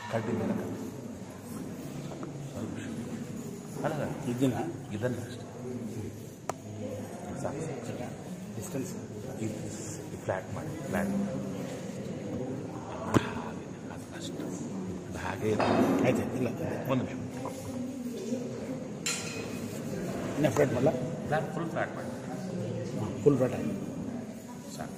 ಕಡ್ಡಿ ಮೇಲೆ ಕಡ್ಡಿ ಸ್ವಲ್ಪ ಅಲ್ಲ ಇದನ್ನ ಇದನ್ನ ಅಷ್ಟೇ ಸಾಕು ಸಾಕು ಡಿಸ್ಟೆನ್ಸ್ ಇದು ಫ್ಲ್ಯಾಟ್ ಮಾಡಿ ಫ್ಲ್ಯಾಟ್ ಅದು ಅಷ್ಟು ಅದು ಹಾಗೆ ಇರುತ್ತೆ. ಆಯ್ತು ಇಲ್ಲ ಒಂದು ನಿಮಿಷ ಇನ್ನೂ ಫ್ರೆಡ್ ಮಾಡಲ ಫ್ಲ್ಯಾಟ್ ಫುಲ್ ಫ್ಲ್ಯಾಟ್ ಮಾಡಿ ಫುಲ್ ಫ್ರೆಡ್ ಆಗಿ ಸಾಕು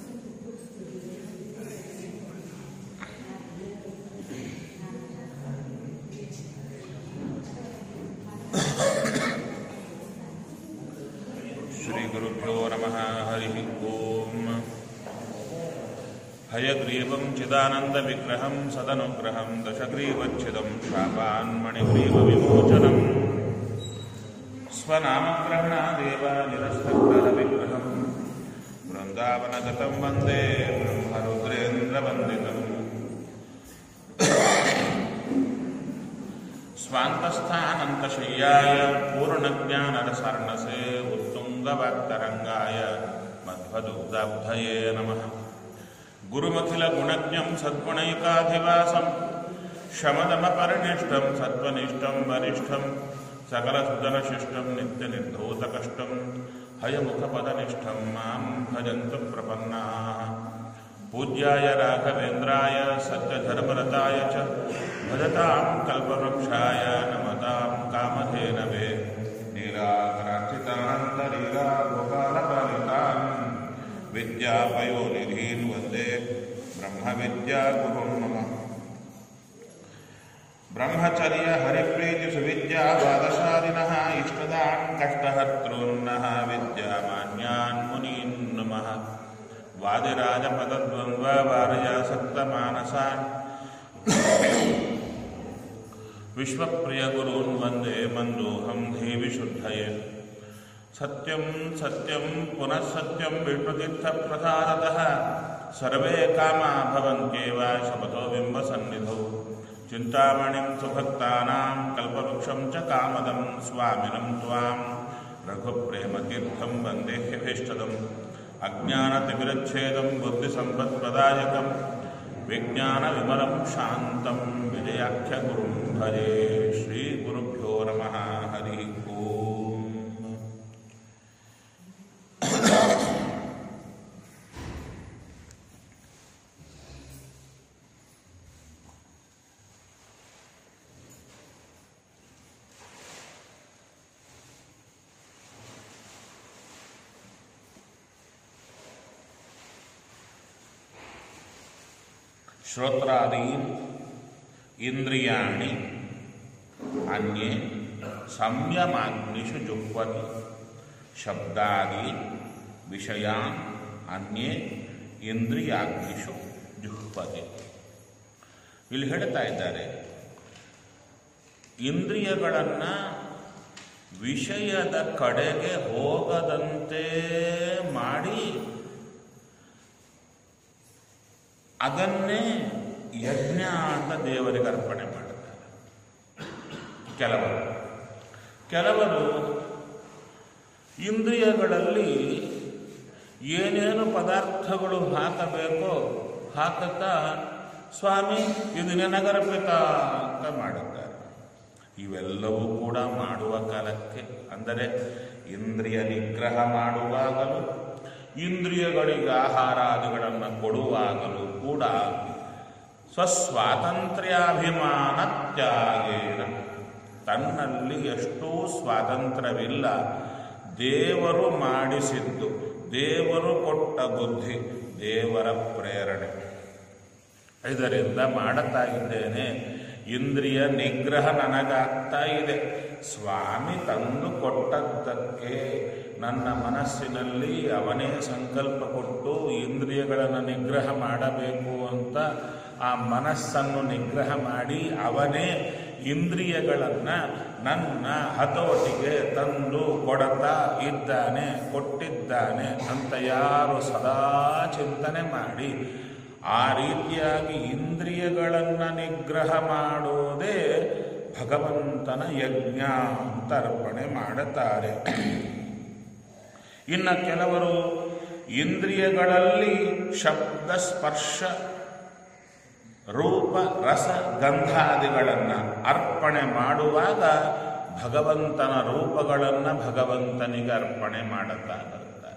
श्रीगुरुभ्यो नमः हरिः ओम् हयग्रीवं चिदानन्दविग्रहं सदनुग्रहं दशग्रीवच्छिदं शापान्मणिग्रीवविमोचनम् स्वनामग्रहणादेव निरस्तग्रहविग्रहं वृन्दावनगतं वन्दे ब्रह्मरुद्रेन्द्रवन्दितम् स्वान्तस्थानन्तशय्याय पूर्णज्ञानरसार्णसे उत्तुङ्गवाक्तरङ्गाय मध्वदुग्धाब्धये नमः गुरुमखिलगुणज्ञं सद्गुणैकाधिवासं शमदमपरिनिष्टं सत्त्वनिष्ठं वरिष्ठं सकलसुदनशिष्टं नित्यनिर्धूतकष्टं हयमुखपदनिष्ठं मां भजन्तु प्रपन्नाः पूज्याय राघवेन्द्राय सत्यधर्मरताय च भजतां कल्पवृक्षाय नमतां कामधेनवे नीलाकरार्चितान्तरीला गोपालपालितान् विद्यापयोनिधीन् वन्दे ब्रह्मविद्यागुरुन् मम ब्रह्मचर्य हरिप्रीतिसुविद्यावादशालिनः इष्टदान् कष्टहर्तॄन्नः विद्यामान्यान् मुनीन् नमः वादिराजपदद्वन्द्ववारयासक्तमानसान् विश्वप्रियगुरून् वन्दे मन्दोऽहं धीविशुद्धये सत्यं सत्यं पुनः सत्यं विष्णुतीर्थप्रसादतः सर्वे कामा भवन्त्येव शपथो बिम्बसन्निधौ चिन्तामणिं सुभक्तानां कल्पवृक्षं च कामदं स्वामिनं त्वां रघुप्रेमतीर्थं वन्दे ह्यभीष्टदम् अज्ञानतिमिरच्छेदं बुद्धिसम्पत्प्रदायकं विज्ञानविमलं शान्तं विजयाख्यगुरुं भजे श्रीगुरुभ्यो नमः हरिः ओम् श्रोत्रादीन् इन्द्रियाणि अन्ये संयमाग्निषु जुह्वति शब्दादीन् विषयान् अन्ये ಇಂದ್ರಿಯಾಗ್ನಿಷು ಜುಹ್ವತಿ ಇಲ್ಲಿ ಹೇಳ್ತಾ ಇದ್ದಾರೆ ಇಂದ್ರಿಯಗಳನ್ನು ವಿಷಯದ ಕಡೆಗೆ ಹೋಗದಂತೆ ಮಾಡಿ ಅದನ್ನೇ ಯಜ್ಞ ಅಂತ ದೇವರಿಗೆ ಅರ್ಪಣೆ ಮಾಡುತ್ತಾರೆ ಕೆಲವರು ಕೆಲವರು ಇಂದ್ರಿಯಗಳಲ್ಲಿ ಏನೇನು ಪದಾರ್ಥಗಳು ಹಾಕಬೇಕೋ ಹಾಕುತ್ತಾ ಸ್ವಾಮಿ ಇದು ನಿನಗರ್ಪಿತ ಅಂತ ಮಾಡುತ್ತಾರೆ ಇವೆಲ್ಲವೂ ಕೂಡ ಮಾಡುವ ಕಾಲಕ್ಕೆ ಅಂದರೆ ಇಂದ್ರಿಯ ನಿಗ್ರಹ ಮಾಡುವಾಗಲೂ ಇಂದ್ರಿಯಗಳಿಗೆ ಆಹಾರಾದಿಗಳನ್ನು ಕೊಡುವಾಗಲೂ ಕೂಡ ಸ್ವಸ್ವಾತಂತ್ರ್ಯಾಭಿಮಾನ ತ್ಯಾಗೇನ ತನ್ನಲ್ಲಿ ಎಷ್ಟೂ ಸ್ವಾತಂತ್ರ್ಯವಿಲ್ಲ ದೇವರು ಮಾಡಿಸಿದ್ದು ದೇವರು ಕೊಟ್ಟ ಬುದ್ಧಿ ದೇವರ ಪ್ರೇರಣೆ ಇದರಿಂದ ಮಾಡುತ್ತಾ ಇದ್ದೇನೆ ಇಂದ್ರಿಯ ನಿಗ್ರಹ ನನಗಾಗ್ತಾ ಇದೆ ಸ್ವಾಮಿ ತಂದು ಕೊಟ್ಟದ್ದಕ್ಕೆ ನನ್ನ ಮನಸ್ಸಿನಲ್ಲಿ ಅವನೇ ಸಂಕಲ್ಪ ಕೊಟ್ಟು ಇಂದ್ರಿಯಗಳನ್ನು ನಿಗ್ರಹ ಮಾಡಬೇಕು ಅಂತ ಆ ಮನಸ್ಸನ್ನು ನಿಗ್ರಹ ಮಾಡಿ ಅವನೇ ಇಂದ್ರಿಯಗಳನ್ನು ನನ್ನ ಹತೋಟಿಗೆ ತಂದು ಕೊಡತಾ ಇದ್ದಾನೆ ಕೊಟ್ಟಿದ್ದಾನೆ ಅಂತ ಯಾರು ಸದಾ ಚಿಂತನೆ ಮಾಡಿ ಆ ರೀತಿಯಾಗಿ ಇಂದ್ರಿಯಗಳನ್ನು ನಿಗ್ರಹ ಮಾಡೋದೇ ಭಗವಂತನ ಯಜ್ಞ ಅಂತ ಅರ್ಪಣೆ ಮಾಡುತ್ತಾರೆ ಇನ್ನು ಕೆಲವರು ಇಂದ್ರಿಯಗಳಲ್ಲಿ ಶಬ್ದ ಸ್ಪರ್ಶ ರೂಪ ರಸ ಗಂಧಾದಿಗಳನ್ನು ಅರ್ಪಣೆ ಮಾಡುವಾಗ ಭಗವಂತನ ರೂಪಗಳನ್ನು ಭಗವಂತನಿಗೆ ಅರ್ಪಣೆ ಮಾಡುತ್ತಾ ಬರುತ್ತಾರೆ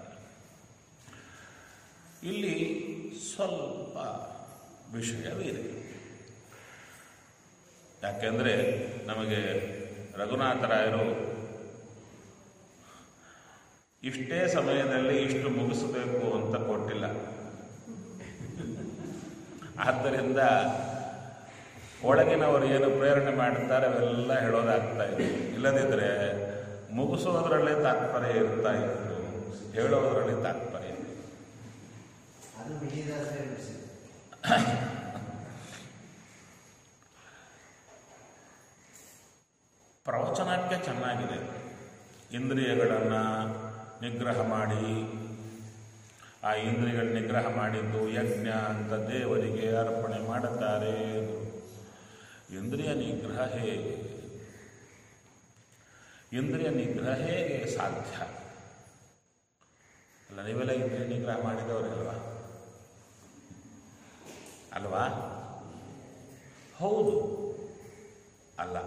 ಇಲ್ಲಿ ಸ್ವಲ್ಪ ವಿಷಯವಿದೆ ಯಾಕೆಂದರೆ ನಮಗೆ ರಘುನಾಥರಾಯರು ಇಷ್ಟೇ ಸಮಯದಲ್ಲಿ ಇಷ್ಟು ಮುಗಿಸಬೇಕು ಅಂತ ಕೊಟ್ಟಿಲ್ಲ ಆದ್ದರಿಂದ ಒಳಗಿನವರು ಏನು ಪ್ರೇರಣೆ ಮಾಡುತ್ತಾರೆ ಅವೆಲ್ಲ ಹೇಳೋದಾಗ್ತಾ ಇದೆ ಇಲ್ಲದಿದ್ದರೆ ಮುಗಿಸೋದ್ರಲ್ಲೇ ತಾತ್ಪರ್ಯ ಇರ್ತಾ ಇತ್ತು ಹೇಳೋದ್ರಲ್ಲಿ ತಾತ್ಪರ್ಯ ಇಲ್ಲ. ಅದು ವಿಜಯದಾಸರೇ ಬಿಡಿಸಿದ್ದು ಪ್ರವಚನಕ್ಕೆ ಚೆನ್ನಾಗಿದೆ ಇಂದ್ರಿಯಗಳನ್ನು ನಿಗ್ರಹ ಮಾಡಿ ಆ ಇಂದ್ರಿಯಗಳ ನಿಗ್ರಹ ಮಾಡಿದ್ದು ಯಜ್ಞ ಅಂತ ದೇವರಿಗೆ ಅರ್ಪಣೆ ಮಾಡುತ್ತಾರೆ ಇಂದ್ರಿಯ ನಿಗ್ರಹ ಹೇಗೆ ಇಂದ್ರಿಯ ನಿಗ್ರಹ ಹೇಗೆ ಸಾಧ್ಯ ಅಲ್ಲ ನೀವೆಲ್ಲ ಇಂದ್ರಿಯ ನಿಗ್ರಹ ಮಾಡಿದವರಲ್ವಾ ಅಲ್ವಾ ಹೌದು ಅಲ್ಲ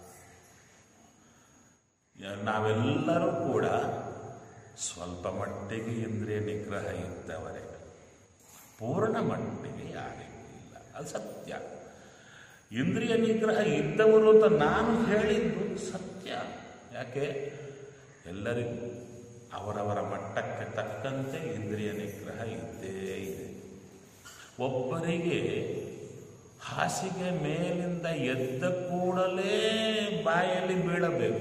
ಯ- ನಾವೆಲ್ಲರೂ ಕೂಡ ಸ್ವಲ್ಪ ಮಟ್ಟಿಗೆ ಇಂದ್ರಿಯ ನಿಗ್ರಹ ಇದ್ದವರೇ ಪೂರ್ಣ ಮಟ್ಟಿಗೆ ಯಾರಿಗಿಲ್ಲ ಅದು ಸತ್ಯ ಇಂದ್ರಿಯ ನಿಗ್ರಹ ಇದ್ದವರು ಅಂತ ನಾನು ಹೇಳಿದ್ದು ಸತ್ಯ ಯಾಕೆ ಎಲ್ಲರಿಗೂ ಅವರವರ ಮಟ್ಟಕ್ಕೆ ತಕ್ಕಂತೆ ಇಂದ್ರಿಯ ನಿಗ್ರಹ ಇದ್ದೇ ಇದೆ ಒಬ್ಬರಿಗೆ ಹಾಸಿಗೆ ಮೇಲಿಂದ ಎದ್ದ ಕೂಡಲೇ ಬಾಯಲ್ಲಿ ಬೀಳಬೇಕು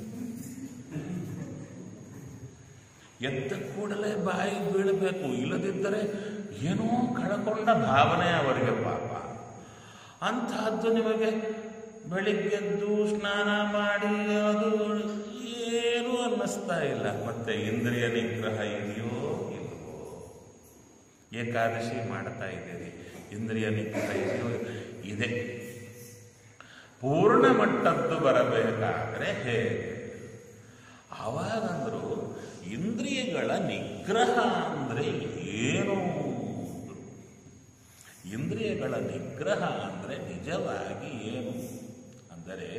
ಎದ್ದ ಕೂಡಲೇ ಬಾಯಿ ಬೀಳಬೇಕು ಇಲ್ಲದಿದ್ದರೆ ಏನೋ ಕಳಕೊಂಡ ಭಾವನೆ ಅವರಿಗೆ ಪಾಪ ಅಂತಹದ್ದು ನಿಮಗೆ ಬೆಳಿಗ್ಗೆದ್ದು ಸ್ನಾನ ಮಾಡಿ ಅದು ಏನೂ ಅನ್ನಿಸ್ತಾ ಇಲ್ಲ ಮತ್ತೆ ಇಂದ್ರಿಯ ನಿಗ್ರಹ ಇದೆಯೋ ಇಲ್ವೋ ಏಕಾದಶಿ ಮಾಡ್ತಾ ಇದ್ದೀರಿ ಇಂದ್ರಿಯ ನಿಗ್ರಹ ಇದೆಯೋ ಇದೆ ಪೂರ್ಣ ಮಟ್ಟದ್ದು ಬರಬೇಕಾದರೆ ಹೇಗೆ ಆವಾಗಂದ್ರು ಇಂದ್ರಿಯಗಳ ನಿಗ್ರಹ ಅಂದರೆ ಏನು ಇಂದ್ರಿಯಗಳ ನಿಗ್ರಹ ಅಂದರೆ ನಿಜವಾಗಿ ಏನು ಅಂದರೆ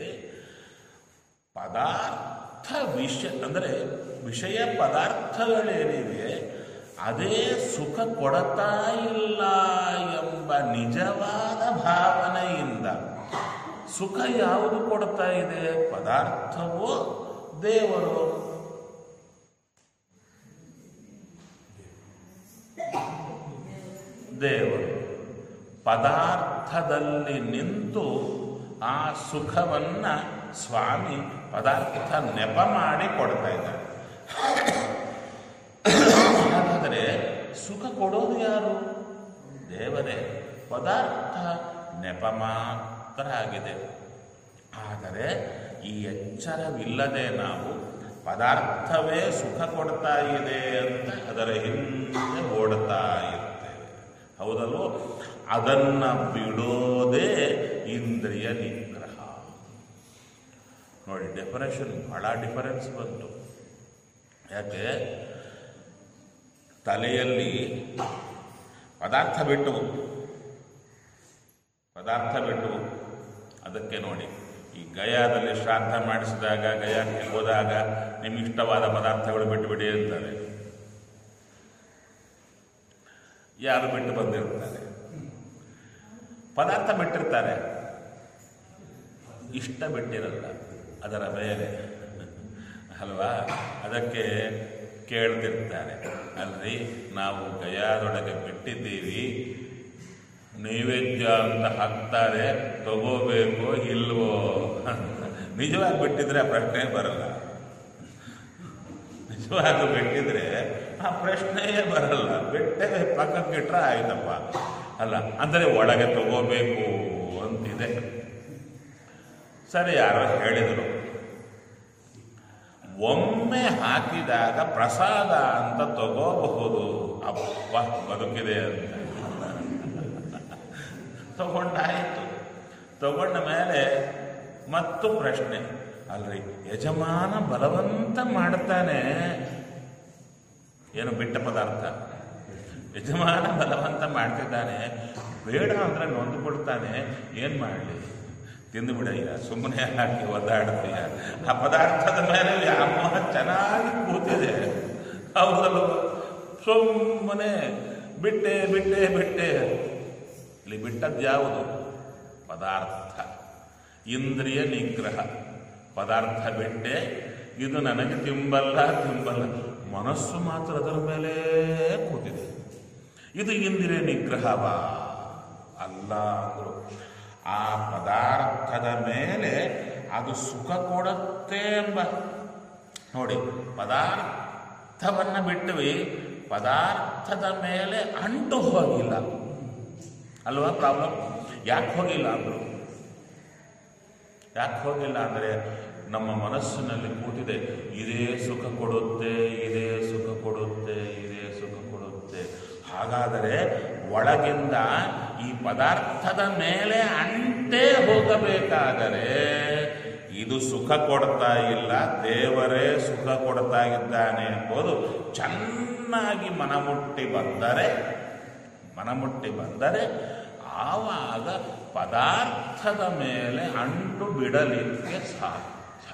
ಪದಾರ್ಥ ವಿಷಯ ಅಂದರೆ ವಿಷಯ ಪದಾರ್ಥಗಳೇನಿವೆ ಅದೇ ಸುಖ ಕೊಡತಾ ಇಲ್ಲ ಎಂಬ ನಿಜವಾದ ಭಾವನೆಯಿಂದ ಸುಖ ಯಾವುದು ಕೊಡ್ತಾ ಇದೆ ಪದಾರ್ಥವೋ ದೇವರು ದೇವರು ಪದಾರ್ಥದಲ್ಲಿ ನಿಂತು ಆ ಸುಖವನ್ನ ಸ್ವಾಮಿ ಪದಾರ್ಥ ನೆಪ ಮಾಡಿ ಕೊಡ್ತಾ ಇದ್ದಾರೆ ಹಾಗಾದರೆ ಸುಖ ಕೊಡೋದು ಯಾರು ದೇವರೇ ಪದಾರ್ಥ ನೆಪ ಮಾತ್ರ ಆಗಿದೆ ಆದರೆ ಈ ಎಚ್ಚರವಿಲ್ಲದೆ ನಾವು ಪದಾರ್ಥವೇ ಸುಖ ಕೊಡ್ತಾ ಇದೆ ಅಂತ ಅದರ ಹಿಂದೆ ಓಡ್ತಾ ಇರ್ತೇವೆ ಹೌದಲ್ವೋ ಅದನ್ನ ಬಿಡೋದೇ ಇಂದ್ರಿಯ ನಿಗ್ರಹ ನೋಡಿ ಡೆಫಿನೇಷನ್ ಬಹಳ ಡಿಫರೆನ್ಸ್ ಬಂತು ಯಾಕೆ ತಲೆಯಲ್ಲಿ ಪದಾರ್ಥ ಬಿಟ್ಟು ಪದಾರ್ಥ ಬಿಟ್ಟು ಅದಕ್ಕೆ ನೋಡಿ ಈ ಗಯಾದಲ್ಲಿ ಶ್ರಾದ್ದ ಮಾಡಿಸಿದಾಗ ಗಯಾಕ್ಕೆ ಹೋದಾಗ ನಿಮ್ಗೆ ಇಷ್ಟವಾದ ಪದಾರ್ಥಗಳು ಬಿಟ್ಟುಬಿಡಿ ಅಂತಾರೆ ಯಾರು ಬಿಟ್ಟು ಬಂದಿರ್ತಾರೆ ಪದಾರ್ಥ ಬಿಟ್ಟಿರ್ತಾರೆ ಇಷ್ಟ ಬಿಟ್ಟಿರಲ್ಲ ಅದರ ಮೇಲೆ ಅಲ್ವಾ ಅದಕ್ಕೆ ಕೇಳ್ತಿರ್ತಾರೆ ಅಲ್ರಿ ನಾವು ಗಯಾದೊಳಗೆ ಬಿಟ್ಟಿದ್ದೀವಿ ನೈವೇದ್ಯ ಅಂತ ಹಾಕ್ತಾರೆ ತಗೋಬೇಕೋ ಇಲ್ವೋ ನಿಜವಾಗಿ ಬಿಟ್ಟಿದ್ರೆ ಆ ಪ್ರಶ್ನೆ ಬರಲ್ಲ ನಿಜವಾಗಿ ಬಿಟ್ಟಿದ್ರೆ ಆ ಪ್ರಶ್ನೆಯೇ ಬರಲ್ಲ ಬಿಟ್ಟೆ ಪಕ್ಕಕ್ಕೆ ಇಟ್ರೆ ಆಯ್ತಪ್ಪ ಅಲ್ಲ ಅಂದರೆ ಒಳಗೆ ತಗೋಬೇಕು ಅಂತಿದೆ ಸರಿ ಯಾರೋ ಹೇಳಿದರು ಒಮ್ಮೆ ಹಾಕಿದಾಗ ಪ್ರಸಾದ ಅಂತ ತಗೋಬಹುದು ಅಪ್ಪ ಬದುಕಿದೆ ಅಂತ ತಗೊಂಡಾಯಿತು ತಗೊಂಡ ಮೇಲೆ ಮತ್ತು ಪ್ರಶ್ನೆ ಅಲ್ರಿ ಯಜಮಾನ ಬಲವಂತ ಮಾಡ್ತಾನೆ ಏನು ಬಿಟ್ಟ ಪದಾರ್ಥ ಯಜಮಾನ ಬಲವಂತ ಮಾಡ್ತಿದ್ದಾನೆ ಬೇಡ ಅಂದರೆ ನೊಂದುಕೊಳ್ತಾನೆ ಏನು ಮಾಡಲಿ ತಿಂದು ಬಿಡಯ್ಯ ಸುಮ್ಮನೆ ಹಾಕಿ ಒದ್ದಾಡ್ತೀಯ ಆ ಪದಾರ್ಥದ ಮೇಲೆ ಅಮ್ಮ ಚೆನ್ನಾಗಿ ಕೂತಿದೆ ಹೌದಲ್ವ ಸುಮ್ಮನೆ ಬಿಟ್ಟೆ ಬಿಟ್ಟೆ ಬಿಟ್ಟೆ ಇಲ್ಲಿ ಬಿಟ್ಟದ್ದು ಯಾವುದು ಪದಾರ್ಥ ಇಂದ್ರಿಯ ನಿಗ್ರಹ ಪದಾರ್ಥ ಬಿಟ್ಟೆ ಇದು ನನಗೆ ತಿಂಬಲ್ಲ ತಿಂಬಲ್ಲ ಮನಸ್ಸು ಮಾತ್ರ ಅದರ ಮೇಲೆ ಕೂತಿದೆ ಇದು ಇಂದ್ರಿಯ ನಿಗ್ರಹವಾ ಅಲ್ಲ ಅಂದರು ಆ ಪದಾರ್ಥದ ಮೇಲೆ ಅದು ಸುಖ ಕೊಡುತ್ತೆ ಎಂಬ ನೋಡಿ ಪದಾರ್ಥವನ್ನು ಬಿಟ್ಟವಿ ಪದಾರ್ಥದ ಮೇಲೆ ಅಂಟು ಹೋಗಿಲ್ಲ ಅಲ್ವಾ ಪ್ರಾಬ್ಲಮ್ ಯಾಕೆ ಹೋಗಿಲ್ಲ ಅಂದರು ಯಾಕೆ ಹೋಗಿಲ್ಲ ಅಂದರೆ ನಮ್ಮ ಮನಸ್ಸಿನಲ್ಲಿ ಕೂತಿದೆ ಇದೇ ಸುಖ ಕೊಡುತ್ತೆ ಇದೇ ಸುಖ ಕೊಡುತ್ತೆ ಇದೇ ಸುಖ ಕೊಡುತ್ತೆ ಹಾಗಾದರೆ ಒಳಗಿಂದ ಈ ಪದಾರ್ಥದ ಮೇಲೆ ಅಂಟೇ ಹೋಗಬೇಕಾದರೆ ಇದು ಸುಖ ಕೊಡ್ತಾ ಇಲ್ಲ ದೇವರೇ ಸುಖ ಕೊಡ್ತಾ ಇದ್ದಾನೆ ಎಂಬುದು ಚೆನ್ನಾಗಿ ಮನಮುಟ್ಟಿ ಬಂದರೆ ಮನಮುಟ್ಟಿ ಬಂದರೆ ಆವಾಗ ಪದಾರ್ಥದ ಮೇಲೆ ಅಂಟು ಬಿಡಲಿಕ್ಕೆ ಸಾಧ್ಯ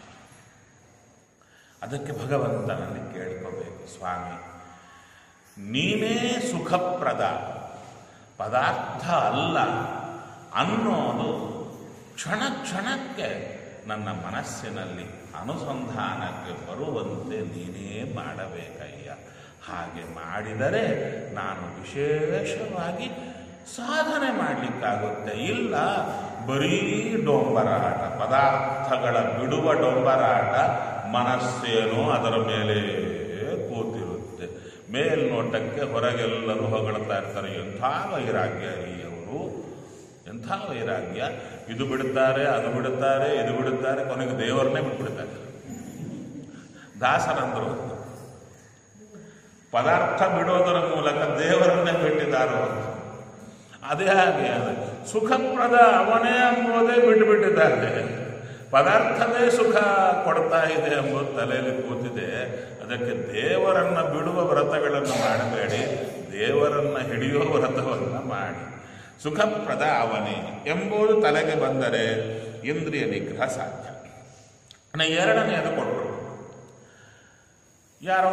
ಅದಕ್ಕೆ ಭಗವಂತನಲ್ಲಿ ಕೇಳ್ಕೋಬೇಕು ಸ್ವಾಮಿ ನೀನೇ ಸುಖಪ್ರದ ಪದಾರ್ಥ ಅಲ್ಲ ಅನ್ನೋದು ಕ್ಷಣ ಕ್ಷಣಕ್ಕೆ ನನ್ನ ಮನಸ್ಸಿನಲ್ಲಿ ಅನುಸಂಧಾನಕ್ಕೆ ಬರುವಂತೆ ನೀನೇ ಮಾಡಬೇಕಯ್ಯ ಹಾಗೆ ಮಾಡಿದರೆ ನಾನು ವಿಶೇಷವಾಗಿ ಸಾಧನೆ ಮಾಡಲಿಕ್ಕಾಗುತ್ತೆ ಇಲ್ಲ ಬರೀ ಡೊಂಬರಾಟ ಪದಾರ್ಥಗಳ ಬಿಡುವ ಡೊಂಬರಾಟ ಮನಸ್ಸೇನೋ ಅದರ ಮೇಲೆ ಕೂತಿರುತ್ತೆ ಮೇಲ್ನೋಟಕ್ಕೆ ಹೊರಗೆಲ್ಲರೂ ಹೊಗಳ್ತಾ ಇರ್ತಾರೆ ಎಂಥ ವೈರಾಗ್ಯ ರೀ ಅವರು ಎಂಥ ವೈರಾಗ್ಯ ಇದು ಬಿಡುತ್ತಾರೆ ಅದು ಬಿಡುತ್ತಾರೆ ಇದು ಬಿಡುತ್ತಾರೆ ಕೊನೆಗೆ ದೇವರನ್ನೇ ಬಿಟ್ಬಿಡ್ತಾರೆ ದಾಸರಂದರು ಪದಾರ್ಥ ಬಿಡೋದರ ಮೂಲಕ ದೇವರನ್ನೇ ಬಿಟ್ಟಿದ್ದಾರೋ ಅದೇ ಹಾಗೆ ಸುಖಪ್ರದ ಅವನೇ ಎಂಬುದೇ ಬಿಟ್ಟುಬಿಟ್ಟಿದ್ದಾರೆ ಪದಾರ್ಥವೇ ಸುಖ ಕೊಡ್ತಾ ಇದೆ ಎಂಬುದು ತಲೆಯಲ್ಲಿ ಕೂತಿದೆ ಅದಕ್ಕೆ ದೇವರನ್ನ ಬಿಡುವ ವ್ರತಗಳನ್ನು ಮಾಡಬೇಡಿ ದೇವರನ್ನ ಹಿಡಿಯುವ ವ್ರತವನ್ನು ಮಾಡಿ ಸುಖಪ್ರದ ಅವನೇ ಎಂಬುದು ತಲೆಗೆ ಬಂದರೆ ಇಂದ್ರಿಯ ನಿಗ್ರಹ ಸಾಧ್ಯ ಇನ್ನು ಎರಡನೆಯದು ಕೊಟ್ಟರು ಯಾರೋ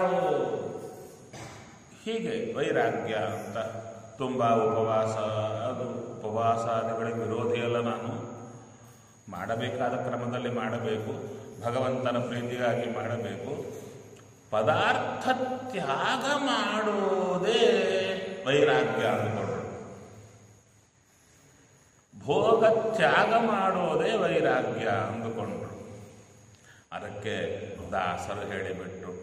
ಹೀಗೆ ವೈರಾಗ್ಯ ಅಂತ ತುಂಬ ಉಪವಾಸ ಅದು ಉಪವಾಸಾದಿಗಳಿಗೆ ವಿರೋಧಿಯಲ್ಲ ನಾನು ಮಾಡಬೇಕಾದ ಕ್ರಮದಲ್ಲಿ ಮಾಡಬೇಕು ಭಗವಂತನ ಪ್ರೀತಿಗಾಗಿ ಮಾಡಬೇಕು ಪದಾರ್ಥ ತ್ಯಾಗ ಮಾಡೋದೇ ವೈರಾಗ್ಯ ಅಂದ್ಕೊಂಡ್ರು ಭೋಗ ತ್ಯಾಗ ಮಾಡೋದೇ ವೈರಾಗ್ಯ ಅಂದುಕೊಂಡ್ರು ಅದಕ್ಕೆ ದಾಸರು ಹೇಳಿಬಿಟ್ರು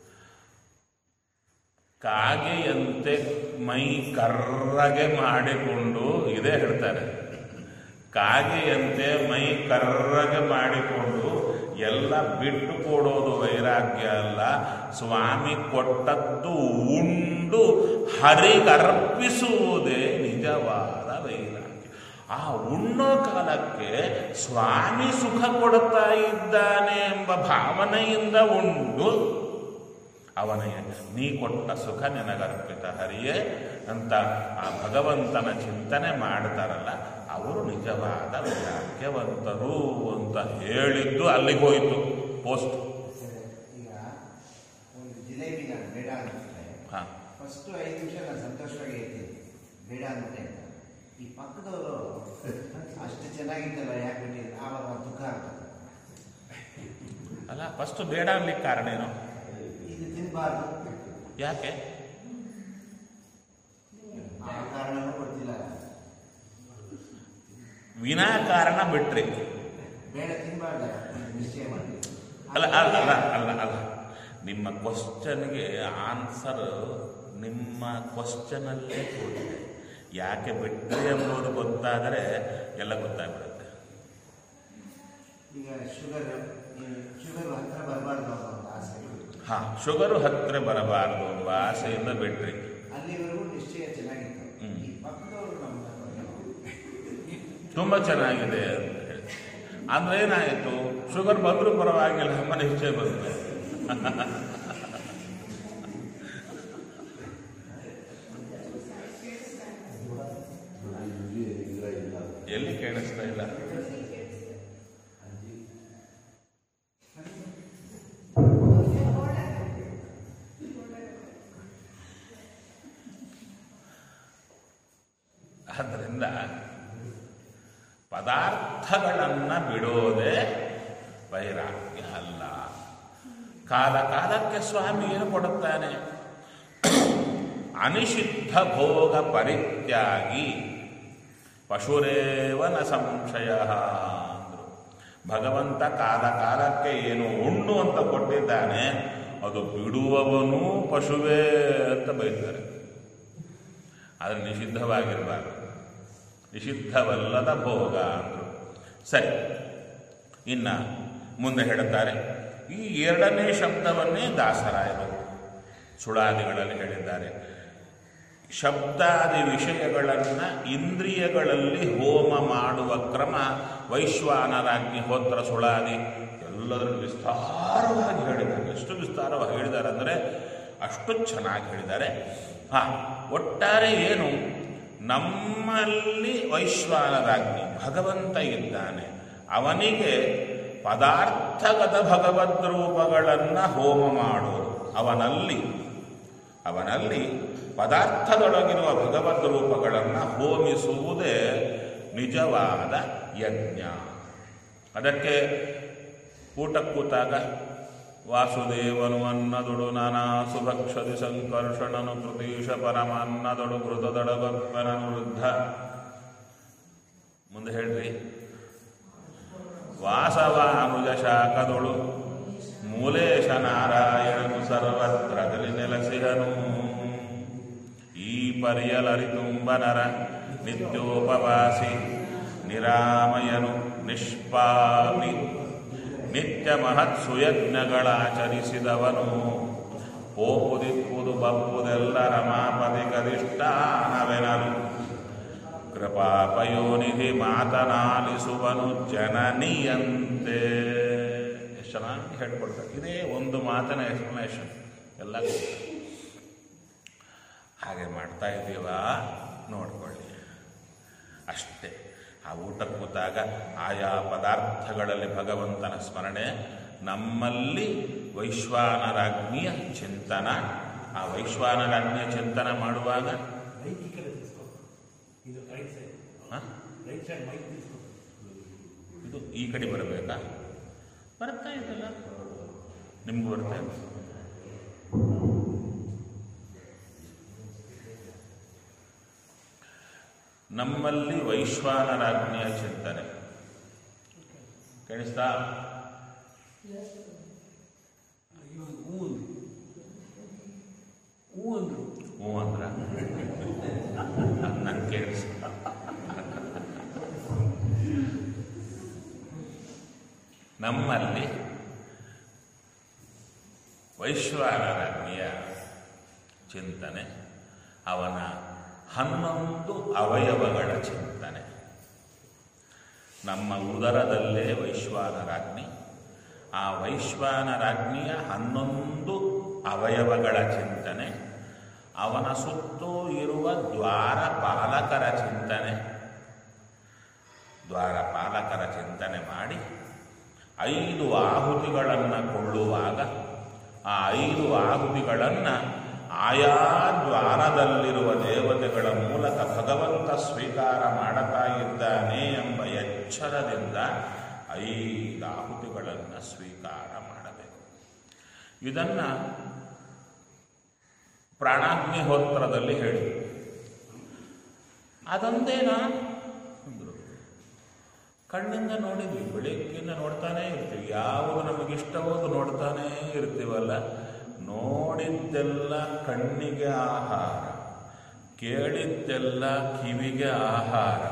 ಕಾಗೆಯಂತೆ ಮೈ ಕರ್ರಗೆ ಮಾಡಿಕೊಂಡು ಇದೇ ಹೇಳ್ತಾರೆ ಕಾಗೆಯಂತೆ ಮೈ ಕರ್ರಗೆ ಮಾಡಿಕೊಂಡು ಎಲ್ಲ ಬಿಟ್ಟು ಕೊಡೋದು ವೈರಾಗ್ಯ ಅಲ್ಲ ಸ್ವಾಮಿ ಕೊಟ್ಟದ್ದು ಉಂಡು ಹರಿಗರ್ಪಿಸುವುದೇ ನಿಜವಾದ ವೈರಾಗ್ಯ ಆ ಉಣ್ಣೋ ಕಾಲಕ್ಕೆ ಸ್ವಾಮಿ ಸುಖ ಕೊಡ್ತಾ ಇದ್ದಾನೆ ಎಂಬ ಭಾವನೆಯಿಂದ ಉಂಡು ಅವನಿಗೆ ನೀ ಕೊಟ್ಟ ಸುಖ ನಿನಗರ್ಪಿತ ಹರಿಯೇ ಅಂತ ಆ ಭಗವಂತನ ಚಿಂತನೆ ಮಾಡ್ತಾರಲ್ಲ ಅವರು ನಿಜವಾದ ವೈರಾಗ್ಯವಂತರು ಅಂತ ಹೇಳಿದ್ದು ಅಲ್ಲಿಗೆ ಹೋಯಿತು ಪೋಸ್ಟ್ ಈಗ ಒಂದು ಜಿಲೇಬಿ ನಾನು ಬೇಡ ಅಂತಿದ್ರೆ ಹಾಂ ಫಸ್ಟ್ ಐದು ನಿಮಿಷ ನಾನು ಸಂತೋಷವಾಗಿ ಇರ್ತೀನಿ ಬೇಡ ಅಂದ್ಬಿಟ್ಟೆ ಅಂತ ಈ ಪಕ್ಕದವರು ಅಷ್ಟು ಚೆನ್ನಾಗಿದ್ದಲ್ಲ ಯಾಕೆ ಬಿಟ್ಟಿದ್ರು ಆವಾಗ ಒಂದು ದುಃಖ ಆಗ್ತದೆ ಅಲ್ಲ ಫಸ್ಟ್ ಬೇಡ ಅನ್ಲಿಕ್ಕೆ ಕಾರಣ ಏನು ಇದು ತಿನ್ನಬಾರ್ದು ಯಾಕೆ ಆ ಕಾರಣನೂ ಗೊತ್ತಿಲ್ಲ ವಿನಾಕಾರಣ ಬಿಟ್ರಿ ಬೇಡ ತಿನ್ನಬಾರ್ದ ನಿಶ್ಚಯ ಮಾಡಿ ಅಲ್ಲ ಅಲ್ಲ ಅಲ್ಲ ಅಲ್ಲ ಅಲ್ಲ ನಿಮ್ಮ ಕ್ವಶನ್ಗೆ ಆನ್ಸರ್ ನಿಮ್ಮ ಕ್ವಶನಲ್ಲೇ ಕೂಡಿದೆ ಯಾಕೆ ಬಿಟ್ಟರೆ ಎಂಬುದು ಗೊತ್ತಾದರೆ ಎಲ್ಲ ಗೊತ್ತಾಗ್ಬಿಡುತ್ತೆ ಈಗ ಶುಗರ್ ಶುಗರ್ ಹತ್ರ ಬರಬಾರ್ದು ಅನ್ನೋ ಒಂದು ಆಸೆ ಹಾ ಶುಗರು ಹತ್ತಿರ ಬರಬಾರ್ದು ಎಂಬ ಆಸೆಯಿಂದ ಬಿಟ್ರಿ ಅಲ್ಲಿವರೆಗೂ ನಿಶ್ಚಯ ಚೆನ್ನಾಗಿತ್ತು ಹ್ಮ್. ಈ ಪಕ್ಕದವರು ನಮ್ಮ ತುಂಬ ಚೆನ್ನಾಗಿದೆ ಅಂತ ಹೇಳಿ ಅಂದ್ರೆ ಏನಾಯಿತು ಶುಗರ್ ಬಂದರೂ ಪರವಾಗಿಲ್ಲ ಎಂಬ ನಿಶ್ಚಯ ಬಂತು ಪದಾರ್ಥಗಳನ್ನು ಬಿಡೋದೇ ವೈರಾಗ್ಯ ಅಲ್ಲ ಕಾಲ ಕಾಲಕ್ಕೆ ಸ್ವಾಮಿ ಏನು ಕೊಡುತ್ತಾನೆ ಅನಿಷಿದ್ಧ ಭೋಗ ಪರಿತ್ಯಾಗಿ ಪಶುರೇವ ನ ಸಂಶಯ ಅಂದ್ರು ಭಗವಂತ ಕಾಲ ಕಾಲಕ್ಕೆ ಏನು ಉಣ್ಣು ಅಂತ ಕೊಟ್ಟಿದ್ದಾನೆ ಅದು ಬಿಡುವವನೂ ಪಶುವೇ ಅಂತ ಬೈತಾರೆ ಆದರೆ ನಿಷಿದ್ಧವಾಗಿರಬಾರ್ದು ನಿಷಿದ್ಧವಲ್ಲದ ಭೋಗ ಅಂದರು ಸರಿ ಇನ್ನ ಮುಂದೆ ಹೇಳುತ್ತಾರೆ ಈ ಎರಡನೇ ಶಬ್ದವನ್ನೇ ದಾಸರಾಯರು ಸುಳಾದಿಗಳಲ್ಲಿ ಹೇಳಿದ್ದಾರೆ ಶಬ್ದಾದಿ ವಿಷಯಗಳನ್ನು ಇಂದ್ರಿಯಗಳಲ್ಲಿ ಹೋಮ ಮಾಡುವ ಕ್ರಮ ವೈಶ್ವಾನರಾಜ್ಞಿ ಹೋತ್ರ ಸುಳಾದಿ ಎಲ್ಲದನ್ನು ವಿಸ್ತಾರವಾಗಿ ಹೇಳಿದ್ದಾರೆ ಎಷ್ಟು ವಿಸ್ತಾರವಾಗಿ ಹೇಳಿದ್ದಾರೆ ಅಂದರೆ ಅಷ್ಟು ಚೆನ್ನಾಗಿ ಹೇಳಿದ್ದಾರೆ ಹಾ ಒಟ್ಟಾರೆ ಏನು ನಮ್ಮಲ್ಲಿ ವೈಶ್ವಾನರಾಜ್ಞಿ ಭಗವಂತ ಇದ್ದಾನೆ ಅವನಿಗೆ ಪದಾರ್ಥಗತ ಭಗವದ್ ರೂಪಗಳನ್ನು ಹೋಮ ಮಾಡೋದು ಅವನಲ್ಲಿ ಅವನಲ್ಲಿ ಪದಾರ್ಥದೊಳಗಿರುವ ಭಗವದ್ ರೂಪಗಳನ್ನು ಹೋಮಿಸುವುದೇ ನಿಜವಾದ ಯಜ್ಞ ಅದಕ್ಕೆ ಊಟ ಕೂತಾಗ ವಾಸುದೇವನು ಅನ್ನದೊಡು ನಾನಾ ಸುಭಕ್ಷದಿ ಸಂಕರ್ಷಣನು ಪ್ರತೀಶ ಪರಮ ಅನ್ನದೊಡು ಘೃತದೊಡಗಪ್ಪನನು ವೃದ್ಧ ಮುಂದೆ ಹೇಳ್ರಿ ವಾಸವಾನುಜ ಶಾಖದೊಳು ಮೂಲೇಶ ನಾರಾಯಣನು ಸರ್ವತ್ರದಲ್ಲಿ ನೆಲೆಸಿಹನು ಈ ಪರಿಯಲರಿತುಂಬನರ ನಿತ್ಯೋಪವಾಸಿ ನಿರಾಮಯನು ನಿಷ್ಪಾಪಿ ನಿತ್ಯ ಮಹತ್ ಸುಯಜ್ಞಗಳಾಚರಿಸಿದವನು ಪೋಪುದಿಪ್ಪುದು ಬಪ್ಪುದೆಲ್ಲ ರಮಾಪತಿ ಗದಿಷ್ಠಾನವೆನಲು ಕೃಪಾಪಯೋನಿಧಿ ಮಾತನಾಲಿಸುವನು ಜನನಿಯಂತೆ ಎಷ್ಟು ಚೆನ್ನಾಗಿ ಹೇಳ್ಕೊಡ್ತಾರೆ ಇದೇ ಒಂದು ಮಾತಿನ ಎಕ್ಸ್ಪ್ಲನೇಷನ್ ಎಲ್ಲ ಹಾಗೆ ಮಾಡ್ತಾ ಇದ್ದೀವಾ ನೋಡ್ಕೊಳ್ಳಿ ಅಷ್ಟೇ ಆ ಊಟ ಕೂತಾಗ ಆಯಾ ಪದಾರ್ಥಗಳಲ್ಲಿ ಭಗವಂತನ ಸ್ಮರಣೆ ನಮ್ಮಲ್ಲಿ ವೈಶ್ವಾನರಾಜ್ಞಿಯ ಚಿಂತನ ಆ ವೈಶ್ವಾನರಾಜ್ಞಿಯ ಚಿಂತನ ಮಾಡುವಾಗ ಮೈಕ್ ಈ ಕಡೆ ತಿರ್ಸ್ಕೊ. ಇದು ರೈಟ್ ಸೈಡ್ ಹ? ರೈಟ್ ಸೈಡ್ ಮೈಕ್ ತಿರ್ಸ್ಕೊ. ಇದು ಈ ಕಡೆ ಬರಬೇಕಾ ಬರ್ತಾ ಇದೆಲ್ಲ ನಿಮ್ಗೂ ಬರ್ತಾ ಇದೆ ನಮ್ಮಲ್ಲಿ ವೈಶ್ವಾನರಾಜ್ಞಿಯ ಚಿಂತನೆ ಕೇಳಿಸ್ತಾ ಅಯ್ಯೋ, ಹೂ ಅಂದ್ರು. ಹೂ ಅಂದ್ರು ಹ್ಞೂ ಅಂದ್ರ ನನ್ ಕೇಳಿಸ್ ನಮ್ಮಲ್ಲಿ ವೈಶ್ವಾನರಾಜ್ಞಿಯ ಚಿಂತನೆ ಅವನ ಹನ್ನೊಂದು ಅವಯವಗಳ ಚಿಂತನೆ ನಮ್ಮ ಉದರದಲ್ಲೇ ವೈಶ್ವಾನರಾಜ್ಞಿ ಆ ವೈಶ್ವಾನರಾಜ್ಞಿಯ ಹನ್ನೊಂದು ಅವಯವಗಳ ಚಿಂತನೆ ಅವನ ಸುತ್ತೂ ಇರುವ ದ್ವಾರಪಾಲಕರ ಚಿಂತನೆ ದ್ವಾರಪಾಲಕರ ಚಿಂತನೆ ಮಾಡಿ ಐದು ಆಹುತಿಗಳನ್ನು ಕೊಳ್ಳುವಾಗ ಆ ಐದು ಆಹುತಿಗಳನ್ನು ಆಯಾ ದ್ವಾರದಲ್ಲಿರುವ ದೇವತೆಗಳ ಮೂಲಕ ಭಗವಂತ ಸ್ವೀಕಾರ ಮಾಡುತ್ತಾ ಇದ್ದಾನೆ ಎಂಬ ಎಚ್ಚರದಿಂದ ಐದು ಆಹುತಿಗಳನ್ನು ಸ್ವೀಕಾರ ಮಾಡಬೇಕು ಇದನ್ನು ಪ್ರಾಣಾಗ್ನಿಹೋತ್ರದಲ್ಲಿ ಹೇಳಿ ಅದೊಂದೇನಾ ಅಂದರು ಕಣ್ಣಿಂದ ನೋಡಿದ್ವಿ ಬೆಳಿಗ್ಗೆಯಿಂದ ನೋಡ್ತಾನೇ ಇರ್ತೀವಿ ಯಾವುದು ನಮಗಿಷ್ಟವೋ ಅದು ನೋಡ್ತಾನೇ ಇರ್ತೀವಲ್ಲ ನೋಡಿದ್ದೆಲ್ಲ ಕಣ್ಣಿಗೆ ಆಹಾರ ಕೇಳಿದ್ದೆಲ್ಲ ಕಿವಿಗೆ ಆಹಾರ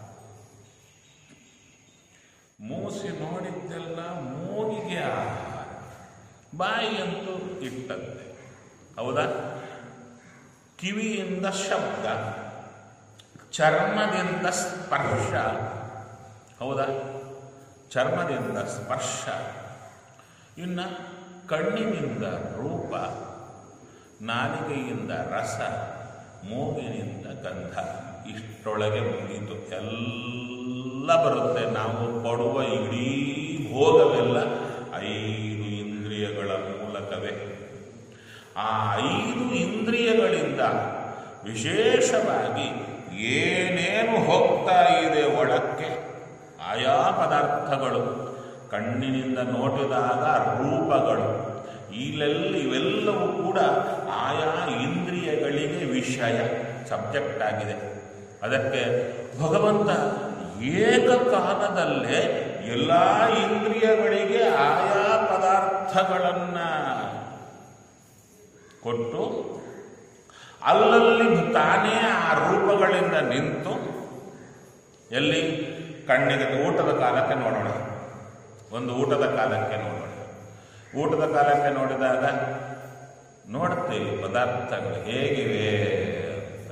ಮೂಸಿ ನೋಡಿದ್ದೆಲ್ಲ ಮೂಗಿಗೆ ಆಹಾರ ಬಾಯಿಯಂತೂ ಇಟ್ಟಂತೆ ಹೌದಾ ಕಿವಿಯಿಂದ ಶಬ್ದ ಚರ್ಮದಿಂದ ಸ್ಪರ್ಶ ಹೌದಾ ಚರ್ಮದಿಂದ ಸ್ಪರ್ಶ ಇನ್ನು ಕಣ್ಣಿನಿಂದ ರೂಪ ನಾಲಿಗೆಯಿಂದ ರಸ ಮೂಗಿನಿಂದ ಗಂಧ ಇಷ್ಟೊಳಗೆ ಮುಗಿತು ಎಲ್ಲ ಬರುತ್ತೆ ನಾವು ಕೊಡುವ ಇಡೀ ಭೋಗವೆಲ್ಲ ಐದು ಇಂದ್ರಿಯಗಳ ಮೂಲಕವೇ ಆ ಐದು ಇಂದ್ರಿಯಗಳಿಂದ ವಿಶೇಷವಾಗಿ ಏನೇನು ಹೋಗ್ತಾ ಇದೆ ಒಳಕ್ಕೆ ಆಯಾ ಪದಾರ್ಥಗಳು ಕಣ್ಣಿನಿಂದ ನೋಟಿದಾಗ ರೂಪಗಳು ಇಲ್ಲೆಲ್ಲ ಇವೆಲ್ಲವೂ ಕೂಡ ಆಯಾ ಇಂದ್ರಿಯಗಳಿಗೆ ವಿಷಯ ಸಬ್ಜೆಕ್ಟ್ ಆಗಿದೆ ಅದಕ್ಕೆ ಭಗವಂತ ಏಕಕಾಲದಲ್ಲೇ ಎಲ್ಲ ಇಂದ್ರಿಯಗಳಿಗೆ ಆಯಾ ಪದಾರ್ಥಗಳನ್ನು ಕೊಟ್ಟು ಅಲ್ಲಲ್ಲಿ ತಾನೇ ಆ ರೂಪಗಳಿಂದ ನಿಂತು ಎಲ್ಲಿ ಕಣ್ಣಿಗೆ ಊಟದ ಕಾಲಕ್ಕೆ ನೋಡೋಣ ಒಂದು ಊಟದ ಕಾಲಕ್ಕೆ ನೋಡೋಣ ಊಟದ ಕಾಲಕ್ಕೆ ನೋಡಿದಾಗ ನೋಡ್ತೀವಿ ಪದಾರ್ಥಗಳು ಹೇಗಿವೆ ಅಂತ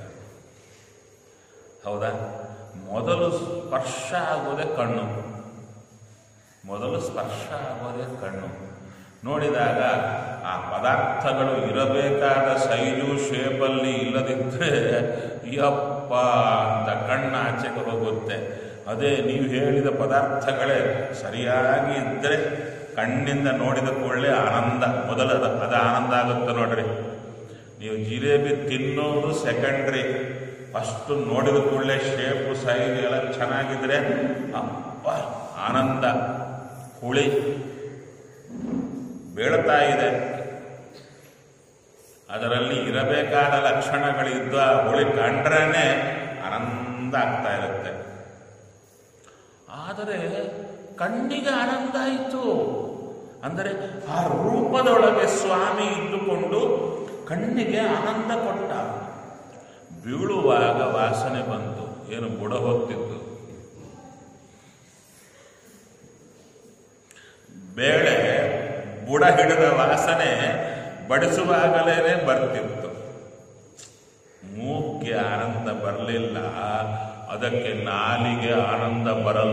ಹೌದಾ ಮೊದಲು ಸ್ಪರ್ಶ ಆಗೋದೇ ಕಣ್ಣು ಮೊದಲು ಸ್ಪರ್ಶ ಆಗೋದೇ ಕಣ್ಣು ನೋಡಿದಾಗ ಆ ಪದಾರ್ಥಗಳು ಇರಬೇಕಾದ ಸೈಜು ಶೇಪಲ್ಲಿ ಇಲ್ಲದಿದ್ದರೆ ಯಪ್ಪ ಅಂತ ಕಣ್ಣು ಆಚೆಗೆ ಹೋಗುತ್ತೆ ಅದೇ ನೀವು ಹೇಳಿದ ಪದಾರ್ಥಗಳೇ ಸರಿಯಾಗಿ ಇದ್ದರೆ ಕಣ್ಣಿಂದ ನೋಡಿದ ಕೂಡಲೇ ಆನಂದ ಮೊದಲದ ಅದು ಆನಂದ ಆಗುತ್ತೆ ನೋಡ್ರಿ ನೀವು ಜಿಲೇಬಿ ತಿನ್ನೋದು ಸೆಕೆಂಡ್ರಿ ಫಸ್ಟ್ ನೋಡಿದ ಕೂಡಲೇ ಶೇಪು ಸೈಜ್ ಎಲ್ಲ ಚೆನ್ನಾಗಿದ್ರೆ ಅಪ್ಪ ಆನಂದ ಹುಳಿ ಬೀಳ್ತಾ ಇದೆ ಅದರಲ್ಲಿ ಇರಬೇಕಾದ ಲಕ್ಷಣಗಳಿದ್ದ ಹುಳಿ ಕಂಡ್ರೇ ಆನಂದ ಆಗ್ತಾ ಇರುತ್ತೆ ಆದರೆ ಕಣ್ಣಿಗೆ ಆನಂದ ಆಯಿತು ಅಂದರೆ ಆ ರೂಪದೊಳಗೆ ಸ್ವಾಮಿ ಇದ್ದುಕೊಂಡು ಕಣ್ಣಿಗೆ ಆನಂದ ಕೊಟ್ಟ ಬೀಳುವಾಗ ವಾಸನೆ ಬಂತು ಏನು ಬುಡ ಹೋಗ್ತಿತ್ತು ಬೇಳೆ ಬುಡ ಹಿಡಿದ ವಾಸನೆ ಬಡಿಸುವಾಗಲೇ ಬರ್ತಿತ್ತು ಮೂಗ್ಗೆ ಆನಂದ ಬರಲಿಲ್ಲ ಅದಕ್ಕೆ ನಾಲಿಗೆ ಆನಂದ ಬರಲ್ಲ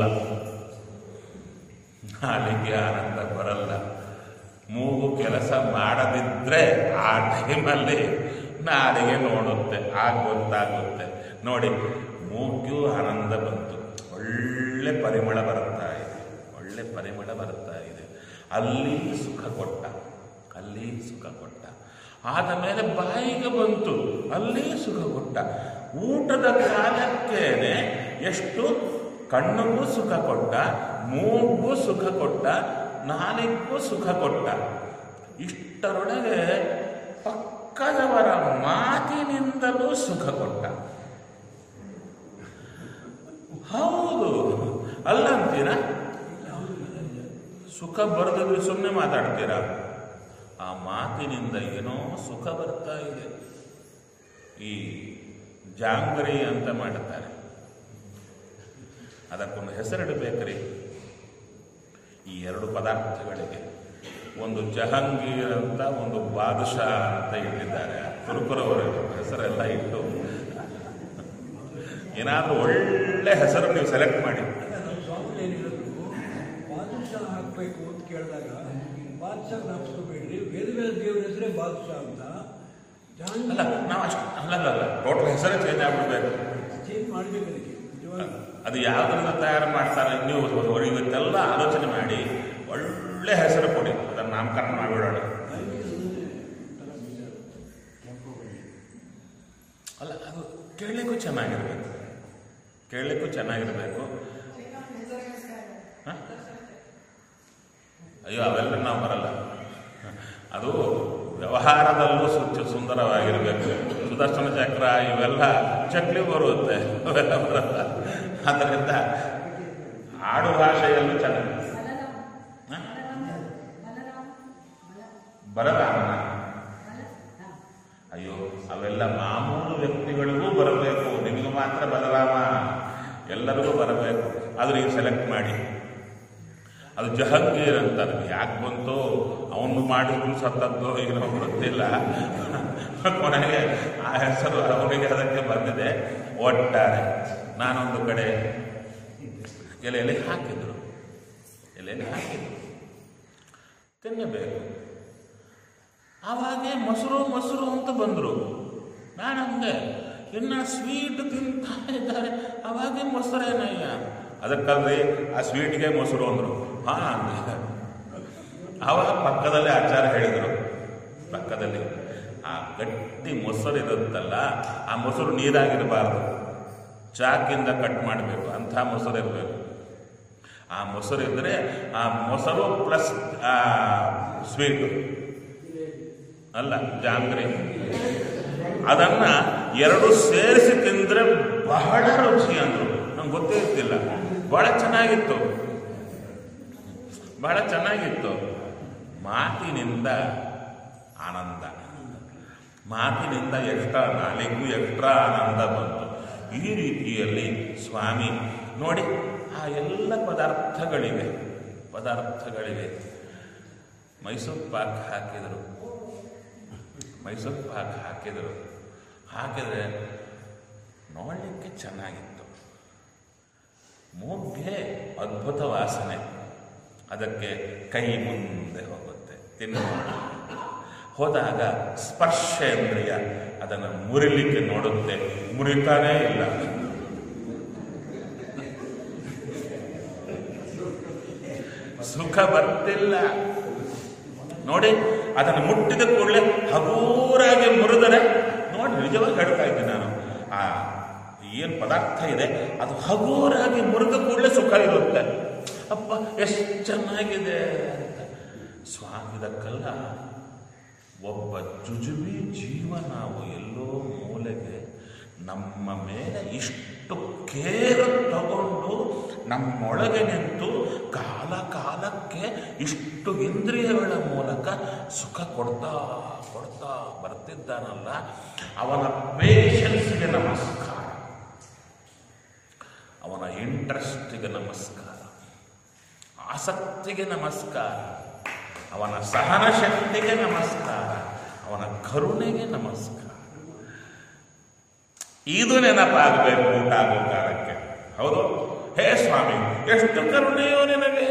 ನಾಲಿಗೆ ಆನಂದ ಬರಲ್ಲ ಮೂಗು ಕೆಲಸ ಮಾಡದಿದ್ರೆ ಆ ಟೈಮಲ್ಲಿ ನಾಲಿಗೆ ನೋಡುತ್ತೆ ಆಗ ಗೊತ್ತಾಗುತ್ತೆ ನೋಡಿ ಮೂಗ್ಗೂ ಆನಂದ ಬಂತು ಒಳ್ಳೆ ಪರಿಮಳ ಬರುತ್ತಾ ಇದೆ ಒಳ್ಳೆ ಪರಿಮಳ ಬರುತ್ತಾ ಇದೆ ಅಲ್ಲಿ ಸುಖ ಕೊಟ್ಟ ಅಲ್ಲಿ ಸುಖ ಕೊಟ್ಟ ಆದ ಮೇಲೆ ಬಾಯಿಗೆ ಬಂತು ಅಲ್ಲಿ ಸುಖ ಕೊಟ್ಟ ಊಟದ ಕಾಲಕ್ಕೇನೆ ಎಷ್ಟು ಕಣ್ಣಿಗೂ ಸುಖ ಕೊಟ್ಟ ಮೂಗು ಸುಖ ಕೊಟ್ಟ ನಾಲಿಗೂ ಸುಖ ಕೊಟ್ಟ ಇಷ್ಟರೊಳಗೆ ಪಕ್ಕದವರ ಮಾತಿನಿಂದಲೂ ಸುಖ ಕೊಟ್ಟ ಹೌದು ಅಲ್ಲ ಅಂತೀರಾ ಸುಖ ಬರದಿದ್ರೆ ಸುಮ್ಮನೆ ಮಾತಾಡ್ತೀರಾ ಆ ಮಾತಿನಿಂದ ಏನೋ ಸುಖ ಬರ್ತಾ ಇದೆ ಈ ಜಾಂಗ್ರಿ ಅಂತ ಮಾಡುತ್ತಾರೆ ಅದಕ್ಕೊಂದು ಹೆಸರಿಡಬೇಕ್ರಿ ಈ ಎರಡು ಪದಾರ್ಥಗಳಿಗೆ ಒಂದು ಜಹಂಗೀರ್ ಅಂತ ಒಂದು ಬಾದುಷಾ ಅಂತ ಇಟ್ಟಿದ್ದಾರೆ ಕುರುಕುರವರು ಹೆಸರೆಲ್ಲ ಇಟ್ಟು ಏನಾದರೂ ಒಳ್ಳೆ ಹೆಸರು ನೀವು ಸೆಲೆಕ್ಟ್ ಮಾಡಿ ನಮ್ಮ ಸ್ವಾಮಿ ಏನಿರೋದು ಬಾದುಷಾ ಹಾಕಬೇಕು ಅಂತ ಕೇಳಿದಾಗ ಬಾದುಷಾ ಹಾಕ್ಸ್ಕೋಬೇಡ್ರಿ ಬೇರೆ ಬೇರೆ ದೇವ್ರ ಹೆಸರೇ ಬಾದುಷಾ ಅಂತ ಅಲ್ಲ ನಾವು ಅಷ್ಟು ಅಲ್ಲಲ್ಲ ಟೋಟಲ್ ಹೆಸರೇ ಚೇಂಜ್ ಆಗ್ಬಿಡ್ಬೇಕು ಚೇಂಜ್ ಮಾಡಬೇಕು ಅದಕ್ಕೆ ನಿಜವಾಗಿ ಅದು ಯಾವುದರಿಂದ ತಯಾರು ಮಾಡ್ತಾರೆ ನೀವು ಇವತ್ತೆಲ್ಲ ಆಲೋಚನೆ ಮಾಡಿ ಒಳ್ಳೆ ಹೆಸರು ಕೊಡಿ ಅದನ್ನು ನಾಮಕರಣ ಮಾಡಿಬಿಡೋಣ ಅಲ್ಲ ಅದು ಕೇಳಲಿಕ್ಕೂ ಚೆನ್ನಾಗಿರ್ಬೇಕು ಕೇಳಲಿಕ್ಕೂ ಚೆನ್ನಾಗಿರಬೇಕು ಹ? ಅಯ್ಯೋ ಅವೆಲ್ಲ ನಾವು ಬರಲ್ಲ ಅದು ವ್ಯವಹಾರದಲ್ಲೂ ಸುತ್ತ ಸುಂದರವಾಗಿರಬೇಕು ಸುದರ್ಶನ ಚಕ್ರ ಇವೆಲ್ಲ ಚಕ್ಲಿ ಬರುತ್ತೆ ಅವೆಲ್ಲ ಬರಲ್ಲ ಆದ್ದರಿಂದ ಆಡು ಭಾಷೆಯಲ್ಲೂ ಚೆನ್ನಾಗಿ ಹ? ಬಲರಾಮನ ಅಯ್ಯೋ ಅವೆಲ್ಲ ಮಾಮೂಲು ವ್ಯಕ್ತಿಗಳಿಗೂ ಬರಬೇಕು ನಿಮಗೂ ಮಾತ್ರ ಬಲರಾಮ ಎಲ್ಲರಿಗೂ ಬರಬೇಕು ಅದು ನೀವು ಸೆಲೆಕ್ಟ್ ಮಾಡಿ ಅದು ಜಹಂಗೀರ್ ಅಂತ ಅದು ಯಾಕೆ ಬಂತು ಅವನು ಮಾಡಿದ್ರು ಸತ್ತದ್ದು ಏನೋ ಗೊತ್ತಿಲ್ಲ ಕೊನೆಗೆ ಆ ಹೆಸರು ಅವನಿಗೆ ಅದಕ್ಕೆ ಬಂದಿದೆ ಒಟ್ಟಾರೆ ನಾನೊಂದು ಕಡೆ ಎಲೆಯಲ್ಲಿ ಹಾಕಿದ್ರು ಎಲೆಯಲ್ಲಿ ಹಾಕಿದ್ರು ತಿನ್ನಬೇಕು ಆವಾಗೆ ಮೊಸರು ಮೊಸರು ಅಂತ ಬಂದರು ನಾನು ಅಂದೆ ಇನ್ನು ಸ್ವೀಟ್ ತಿಂತಾ ಇದ್ದಾರೆ ಅವಾಗೆ ಮೊಸರೇನಯ್ಯ ಅದಕ್ಕಲ್ರಿ ಆ ಸ್ವೀಟ್ಗೆ ಮೊಸರು ಅಂದರು ಹಾ ಅಂದೆ ಆವಾಗ ಪಕ್ಕದಲ್ಲೇ ಆಚಾರ ಹೇಳಿದರು ಪಕ್ಕದಲ್ಲಿ ಆ ಗಟ್ಟಿ ಮೊಸರು ಇರುತ್ತಲ್ಲ ಆ ಮೊಸರು ನೀರಾಗಿರಬಾರ್ದು ಚಾಕಿಂದ ಕಟ್ ಮಾಡಬೇಕು ಅಂಥ ಮೊಸರು ಇರಬೇಕು ಆ ಮೊಸರು ಇದ್ದರೆ ಆ ಮೊಸರು ಪ್ಲಸ್ ಸ್ವೀಟು ಅಲ್ಲ ಜಾಂಗ್ರಿ ಅದನ್ನ ಎರಡು ಸೇರಿಸಿ ತಿಂದ್ರೆ ಬಹಳ ರುಚಿ ಅಂದ್ರು ನಂಗೆ ಗೊತ್ತೇ ಇರ್ತಿಲ್ಲ ಬಹಳ ಚೆನ್ನಾಗಿತ್ತು ಬಹಳ ಚೆನ್ನಾಗಿತ್ತು ಮಾತಿನಿಂದ ಆನಂದ ಮಾತಿನಿಂದ ಎಕ್ಸ್ಟ್ರಾ ನಾಲಿಗೂ ಎಕ್ಸ್ಟ್ರಾ ಆನಂದ ಬಂತು ಈ ರೀತಿಯಲ್ಲಿ ಸ್ವಾಮಿ ನೋಡಿ ಆ ಎಲ್ಲ ಪದಾರ್ಥಗಳಿವೆ ಪದಾರ್ಥಗಳಿವೆ ಮೈಸೂರು ಪಾಕ್ ಹಾಕಿದರು ಮೈಸೂರು ಪಾಕ್ ಹಾಕಿದರು ಹಾಕಿದರೆ ನೋಡಲಿಕ್ಕೆ ಚೆನ್ನಾಗಿತ್ತು ಮೂಗ್ಗೆ ಅದ್ಭುತ ವಾಸನೆ ಅದಕ್ಕೆ ಕೈ ಮುಂದೆ ಹೋಗುತ್ತೆ ತಿನ್ನೋಣ ಹೋದಾಗ ಸ್ಪರ್ಶೇಂದ್ರಿಯ ಅದನ್ನು ಮುರಿಲಿಕ್ಕೆ ನೋಡುತ್ತೆ ಮುರಿತಾನೇ ಇಲ್ಲ ಸುಖ ಬರ್ತಿಲ್ಲ ನೋಡಿ ಅದನ್ನು ಮುಟ್ಟಿದ ಕೂಡಲೇ ಹಗೂರಾಗಿ ಮುರಿದರೆ ನೋಡಿ ನಿಜವಾಗಿ ಹೇಳ್ತಾ ಇದ್ದೀನಿ ನಾನು ಆ ಏನು ಪದಾರ್ಥ ಇದೆ ಅದು ಹಗೂರಾಗಿ ಮುರಿದ ಕೂಡಲೇ ಸುಖ ಇರುತ್ತೆ ಅಪ್ಪ ಎಷ್ಟು ಚೆನ್ನಾಗಿದೆ ಅಂತ ಸ್ವಾಮಿದಕ್ಕಲ್ಲ ಒಬ್ಬ ಜುಜುಬಿ ಜೀವ ನಾವು ಎಲ್ಲೋ ಮೂಲೆಗೆ ನಮ್ಮ ಮೇಲೆ ಇಷ್ಟು ಕೇರು ತಗೊಂಡು ನಮ್ಮೊಳಗೆ ನಿಂತು ಕಾಲ ಕಾಲಕ್ಕೆ ಇಷ್ಟು ಇಂದ್ರಿಯಗಳ ಮೂಲಕ ಸುಖ ಕೊಡ್ತಾ ಕೊಡ್ತಾ ಬರ್ತಿದ್ದಾನಲ್ಲ ಅವನ ಪೇಷನ್ಸ್ಗೆ ನಮಸ್ಕಾರ ಅವನ ಇಂಟ್ರೆಸ್ಟ್ಗೆ ನಮಸ್ಕಾರ ಆಸಕ್ತಿಗೆ ನಮಸ್ಕಾರ ಅವನ ಸಹನ ಶಕ್ತಿಗೆ ನಮಸ್ಕಾರ ಅವನ ಕರುಣೆಗೆ ನಮಸ್ಕಾರ ಇದು ನೆನಪಾಗಬೇಕು ಊಟ ಆಗೋ ಕಾಲಕ್ಕೆ ಹೌದು ಹೇ ಸ್ವಾಮಿ ಎಷ್ಟು ಕರುಣೆಯೋ ನಿನಗೆ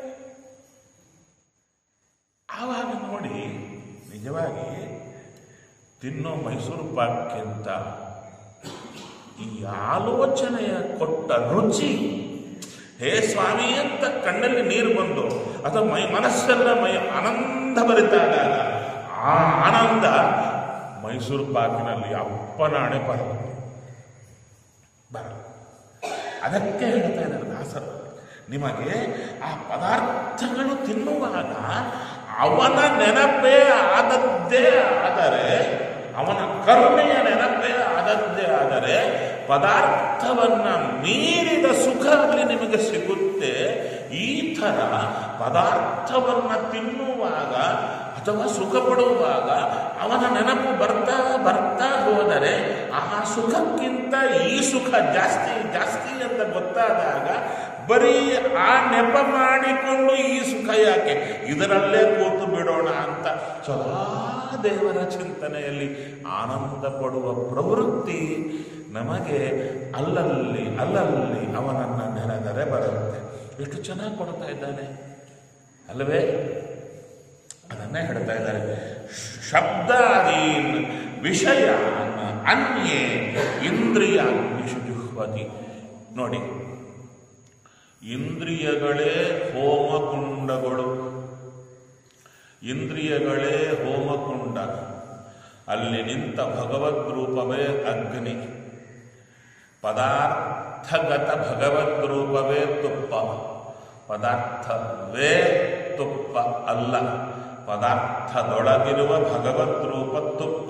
ಆವಾಗ ನೋಡಿ ನಿಜವಾಗಿ ತಿನ್ನೋ ಮೈಸೂರು ಪಾಕ್ಕಿಂತ ಈ ಆಲೋಚನೆಯ ಕೊಟ್ಟ ರುಚಿ ಹೇ ಸ್ವಾಮಿ ಅಂತ ಕಣ್ಣಲ್ಲಿ ನೀರು ಬಂದು ಅಥವಾ ಮೈ ಮನಸ್ಸೆಲ್ಲ ಮೈ ಆನಂದ ಬರಿತಾದಾಗ ಆ ಆನಂದ ಮೈಸೂರು ಪಾಕಿನಲ್ಲಿ ಅಪ್ಪನಾಣೆ ಬರಲ್ಲ ಬರಲ್ಲ ಅದಕ್ಕೆ ಹೇಳ್ತಾ ಇದ್ದಾರೆ ದಾಸರು ನಿಮಗೆ ಆ ಪದಾರ್ಥಗಳು ತಿನ್ನುವಾಗ ಅವನ ನೆನಪೇ ಆದದ್ದೇ ಆದರೆ ಅವನ ಕರುಣೆಯ ನೆನಪೇ ಆದದ್ದೇ ಆದರೆ ಪದಾರ್ಥವನ್ನ ಮೀರಿದ ಸುಖ ಅಲ್ಲಿ ನಿಮಗೆ ಸಿಗುತ್ತೆ ಈ ಥರ ಪದಾರ್ಥವನ್ನ ತಿನ್ನುವಾಗ ಅಥವಾ ಸುಖ ಪಡುವಾಗ ಅವನ ನೆನಪು ಬರ್ತಾ ಬರ್ತಾ ಹೋದರೆ ಆ ಸುಖಕ್ಕಿಂತ ಈ ಸುಖ ಜಾಸ್ತಿ ಜಾಸ್ತಿ ಅಂತ ಗೊತ್ತಾದಾಗ ಬರೀ ಆ ನೆಪ ಮಾಡಿಕೊಂಡು ಈ ಸುಖ ಯಾಕೆ ಇದರಲ್ಲೇ ಕೂತು ಬಿಡೋಣ ಅಂತ ಸದಾ ದೇವರ ಚಿಂತನೆಯಲ್ಲಿ ಆನಂದ ಪಡುವ ಪ್ರವೃತ್ತಿ ನಮಗೆ ಅಲ್ಲಲ್ಲಿ ಅಲ್ಲಲ್ಲಿ ಅವನನ್ನು ನೆನೆದರೆ ಬರುತ್ತೆ ಎಷ್ಟು ಚೆನ್ನಾಗಿ ಕೊಡ್ತಾ ಇದ್ದಾನೆ ಅಲ್ಲವೇ ಅದನ್ನೇ ಹೇಳ್ತಾ ಇದ್ದಾರೆ ಶಬ್ದಾದೀನ್ ವಿಷಯ ಅನ್ಯೇ ಇಂದ್ರಿಯ ಜುಹ್ವತಿ ನೋಡಿ ಇಂದ್ರಿಯಗಳೇ ಹೋಮಕುಂಡಗಳು ಇಂದ್ರಿಯಗಳೇ ಹೋಮಕುಂಡ ಅಲ್ಲಿ ನಿಂತ ಭಗವದ್ ರೂಪವೇ ಅಗ್ನಿ ಪದಾರ್ಥಗತ ಭಗವದ್ ರೂಪವೇ ತುಪ್ಪ ಪದಾರ್ಥವೇ ತುಪ್ಪ ಅಲ್ಲ ಪದಾರ್ಥದೊಳಗಿರುವ ಭಗವದ್ ರೂಪ ತುಪ್ಪ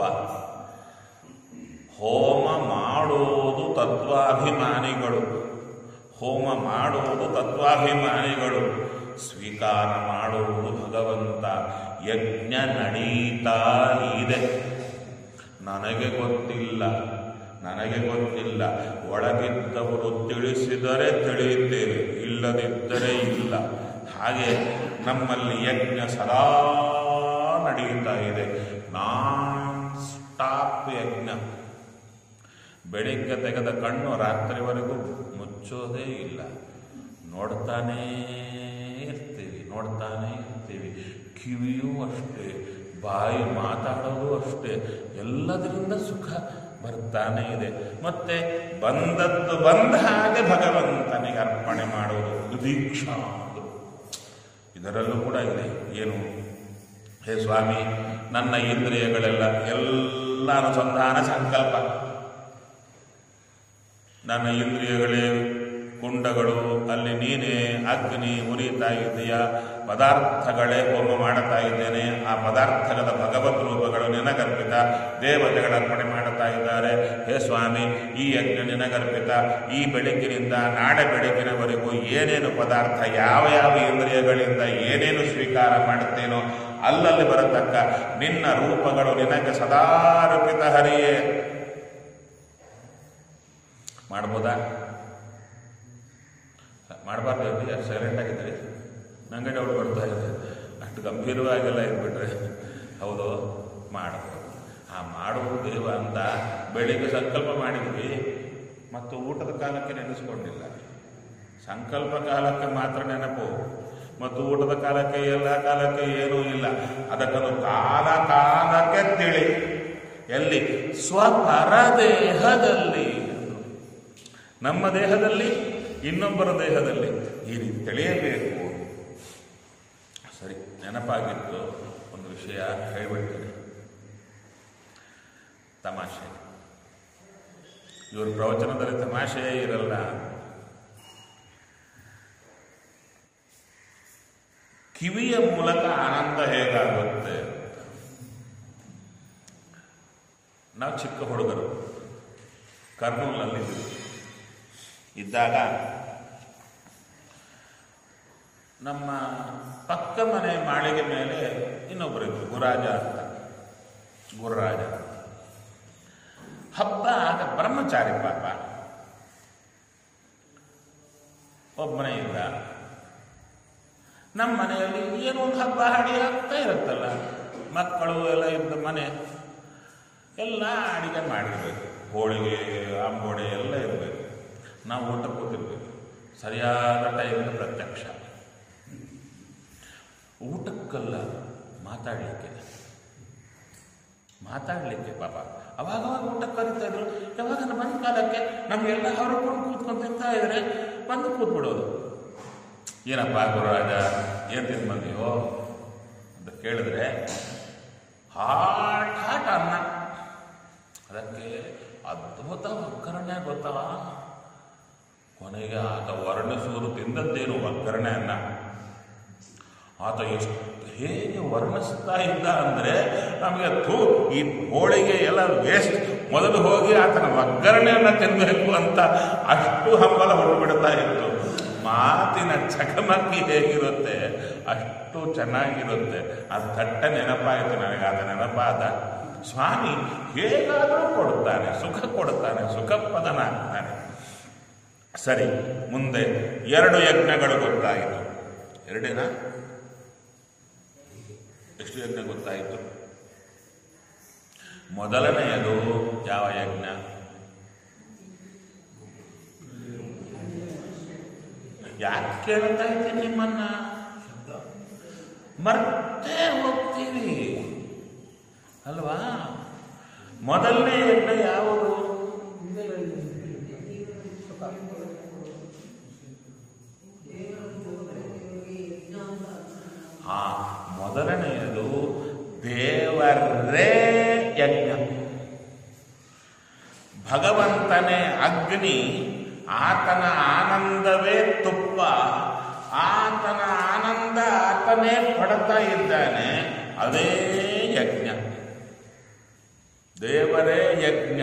ಹೋಮ ಮಾಡುವುದು ತತ್ವಾಭಿಮಾನಿಗಳು ಹೋಮ ಮಾಡುವುದು ತತ್ವಾಭಿಮಾನಿಗಳು ಸ್ವೀಕಾರ ಮಾಡುವುದು ಭಗವಂತ ಯಜ್ಞ ನಡೀತಾ ಇದೆ ನನಗೆ ಗೊತ್ತಿಲ್ಲ ನನಗೆ ಗೊತ್ತಿಲ್ಲ ಒಳಗಿದ್ದವರು ತಿಳಿಸಿದರೆ ತಿಳಿಯುತ್ತೇವೆ ಇಲ್ಲದಿದ್ದರೆ ಇಲ್ಲ ಹಾಗೆ ನಮ್ಮಲ್ಲಿ ಯಜ್ಞ ಸದಾ ನಡೆಯುತ್ತಾ ಇದೆ ನಾನ್ ಸ್ಟಾಪ್ ಯಜ್ಞ ಬೆಳಿಗ್ಗೆ ತೆಗೆದ ಕಣ್ಣು ರಾತ್ರಿವರೆಗೂ ಮುಚ್ಚೋದೇ ಇಲ್ಲ ನೋಡ್ತಾನೇ ಇರ್ತೀವಿ ನೋಡ್ತಾನೇ ಇರ್ತೀವಿ ಕಿವಿಯೂ ಅಷ್ಟೇ ಬಾಯಿ ಮಾತಾಡೋದು ಅಷ್ಟೇ ಎಲ್ಲದರಿಂದ ಸುಖ ಬರ್ತಾನೆ ಇದೆ ಮತ್ತೆ ಬಂದದ್ದು ಬಂದ ಹಾಗೆ ಭಗವಂತನಿಗೆ ಅರ್ಪಣೆ ಮಾಡುವುದು ದೀಕ್ಷಾ ಅದು. ಇದರಲ್ಲೂ ಕೂಡ ಇದೆ ಏನು ಹೇ ಸ್ವಾಮಿ ನನ್ನ ಇಂದ್ರಿಯಗಳೆಲ್ಲ ಎಲ್ಲ ಅನುಸಂಧಾನ ಸಂಕಲ್ಪ ನನ್ನ ಇಂದ್ರಿಯಗಳೇ ಕುಂಡಗಳು ಅಲ್ಲಿ ನೀನೇ ಅಗ್ನಿ ಉರಿತಾ ಇದೆಯ ಪದಾರ್ಥಗಳೇ ಹೋಮ ಮಾಡುತ್ತಾ ಇದ್ದೇನೆ ಆ ಪದಾರ್ಥಗಳ ಭಗವತ್ ರೂಪಗಳು ನಿನಗರ್ಪಿತ ದೇವತೆಗಳ ಅರ್ಪಣೆ ಮಾಡುತ್ತಾ ಇದ್ದಾರೆ ಹೇ ಸ್ವಾಮಿ ಈ ಯಜ್ಞ ನಿನಗರ್ಪಿತ ಈ ಬೆಳಗ್ಗಿನಿಂದ ನಾಳೆ ಬೆಳಗ್ಗಿನವರೆಗೂ ಏನೇನು ಪದಾರ್ಥ ಯಾವ ಯಾವ ಇಂದ್ರಿಯಗಳಿಂದ ಏನೇನು ಸ್ವೀಕಾರ ಮಾಡುತ್ತೇನೋ ಅಲ್ಲಲ್ಲಿ ಬರತಕ್ಕ ನಿನ್ನ ರೂಪಗಳು ನಿನಗೆ ಸದಾರ್ಪಿತ ಹರಿಯೇ ಮಾಡ್ಬೋದಾ ಮಾಡಬಾರ್ದು ಯಾರು ಸೈಲೆಂಟ್ ಆಗಿದ್ರಿ ನನಗೆ ಡೌಟ್ ಬರ್ತಾ ಇದೆ ಅಷ್ಟು ಗಂಭೀರವಾಗೆಲ್ಲ ಇದ್ಬಿಟ್ರೆ ಹೌದು ಮಾಡಬಹುದು ಆ ಮಾಡುವುದು ದೇವ ಅಂತ ಬೆಳಿಗ್ಗೆ ಸಂಕಲ್ಪ ಮಾಡಿದ್ವಿ ಮತ್ತು ಊಟದ ಕಾಲಕ್ಕೆ ನೆನೆಸ್ಕೊಂಡಿಲ್ಲ ಸಂಕಲ್ಪ ಕಾಲಕ್ಕೆ ಮಾತ್ರ ನೆನಪು ಮತ್ತು ಊಟದ ಕಾಲಕ್ಕೆ ಎಲ್ಲ ಕಾಲಕ್ಕೆ ಏನೂ ಇಲ್ಲ ಅದಕ್ಕನ್ನು ಕಾಲ ಕಾಲಕ್ಕೆ ತಿಳಿ ಎಲ್ಲಿ ಸ್ವಪರ ದೇಹದಲ್ಲಿ ನಮ್ಮ ದೇಹದಲ್ಲಿ ಇನ್ನೊಬ್ಬರ ದೇಹದಲ್ಲಿ ಈ ರೀತಿ ತಿಳಿಯಬೇಕು ಸರಿ ನೆನಪಾಗಿತ್ತು ಒಂದು ವಿಷಯ ಹೇಳ್ಬಿಡ್ತೀನಿ ತಮಾಷೆ ಇವ್ರ ಪ್ರವಚನದಲ್ಲಿ ತಮಾಷೆಯೇ ಇರಲ್ಲ ಕಿವಿಯ ಮೂಲಕ ಆನಂದ ಹೇಗಾಗುತ್ತೆ ನಾವು ಚಿಕ್ಕ ಹುಡುಗರು ಕರ್ನೂಲ್ನಲ್ಲಿದ್ದೀವಿ ಇದ್ದಾಗ ನಮ್ಮ ಪಕ್ಕ ಮನೆ ಮಾಳಿಗೆ ಮೇಲೆ ಇನ್ನೊಬ್ಬರಿದ್ರು ಗುರಾಜ ಅಂತ ಗುರುರಾಜ ಹಬ್ಬ ಆಗ ಬ್ರಹ್ಮಚಾರಿ ಪಾಪ ಒಬ್ಬನೇ ಇದ್ದ ನಮ್ಮ ಮನೆಯಲ್ಲಿ ಏನೋ ಒಂದು ಹಬ್ಬ ಹಾಡಿ ಆಗ್ತಾ ಇರುತ್ತಲ್ಲ ಮಕ್ಕಳು ಎಲ್ಲ ಇದ್ದ ಮನೆ ಎಲ್ಲ ಅಡಿಗೆ ಮಾಡಿರ್ಬೇಕು ಹೋಳಿಗೆ ಅಂಬೋಡೆ ಎಲ್ಲ ಇರಬೇಕು ನಾವು ಊಟ ಕೂತಿರ್ಬೇಕು ಸರಿಯಾದ ಟೈಮಿನ ಪ್ರತ್ಯಕ್ಷ ಊಟಕ್ಕಲ್ಲ ಮಾತಾಡಲಿಕ್ಕೆ ಮಾತಾಡಲಿಕ್ಕೆ ಪಾಪ ಅವಾಗ ಅವಾಗ ಊಟಕ್ಕೆ ಕರಿತಾ ಇದ್ರು ಯಾವಾಗ ಬಂದ ಕಾಲಕ್ಕೆ ನಮಗೆಲ್ಲ ಹೊರಕೊಂಡು ಕೂತ್ಕೊಂಡು ತಿಂತಾ ಇದ್ರೆ ಬಂದು ಕೂತ್ಬಿಡೋದು ಏನಪ್ಪ ಗುರುರಾಜ ಏನು ತಿಂದು ಬಂದೀವೋ ಅಂತ ಕೇಳಿದ್ರೆ ಹಾಟ್ ಹಾಟ್ ಅನ್ನ ಅದಕ್ಕೆ ಅದ್ಭುತ ಒಗ್ಗರಣೆ ಗೊತ್ತವ ಕೊನೆಗೆ ಆತ ವರ್ಣಿಸುವುದು ತಿಂದದ್ದೇನು ಒಗ್ಗರಣೆ ಅನ್ನ ಆತ ಎಷ್ಟು ಹೇಗೆ ವರ್ಣಿಸ್ತಾ ಇದ್ದ ಅಂದರೆ ನಮಗೆ ಥೂ ಈ ಹೋಳಿಗೆ ಎಲ್ಲ ವೇಸ್ಟ್ ಮೊದಲು ಹೋಗಿ ಆತನ ಒಗ್ಗರಣೆಯನ್ನು ತಿನ್ನಬೇಕು ಅಂತ ಅಷ್ಟು ಹಂಬಲ ಹೊರಬಿಡ್ತಾ ಇತ್ತು ಮಾತಿನ ಚಕಮಕಿ ಹೇಗಿರುತ್ತೆ ಅಷ್ಟು ಚೆನ್ನಾಗಿರುತ್ತೆ ಅದು ದಟ್ಟ ನೆನಪಾಯಿತು ನನಗೆ ಆತ ನೆನಪಾದ ಸ್ವಾಮಿ ಹೇಗಾದರೂ ಕೊಡುತ್ತಾನೆ ಸುಖ ಕೊಡುತ್ತಾನೆ ಸುಖಪದನಾಗ್ತಾನೆ ಸರಿ ಮುಂದೆ ಎರಡು ಯಜ್ಞಗಳು ಗೊತ್ತಾಯಿತು ಎರಡೇನ ಎಷ್ಟು ಯಜ್ಞ ಗೊತ್ತಾಯಿತು ಮೊದಲನೆಯದು ಯಾವ ಯಜ್ಞ ಯಾಕೆ ಕೇಳ್ತಾ ಇದ್ದೀನಿ ನಿಮ್ಮನ್ನ ಮರ್ತೇ ಹೋಗ್ತೀವಿ ಅಲ್ವಾ ಮೊದಲನೇ ಯಜ್ಞ ಯಾವುದು ಆ ಮೊದಲನೆಯದು ದೇವರೇ ಯಜ್ಞ ಭಗವಂತನೇ ಅಗ್ನಿ ಆತನ ಆನಂದವೇ ತುಪ್ಪ ಆತನ ಆನಂದ ಆತನೇ ಪಡ್ತಾ ಇದ್ದಾನೆ ಅದೇ ಯಜ್ಞ ದೇವರೇ ಯಜ್ಞ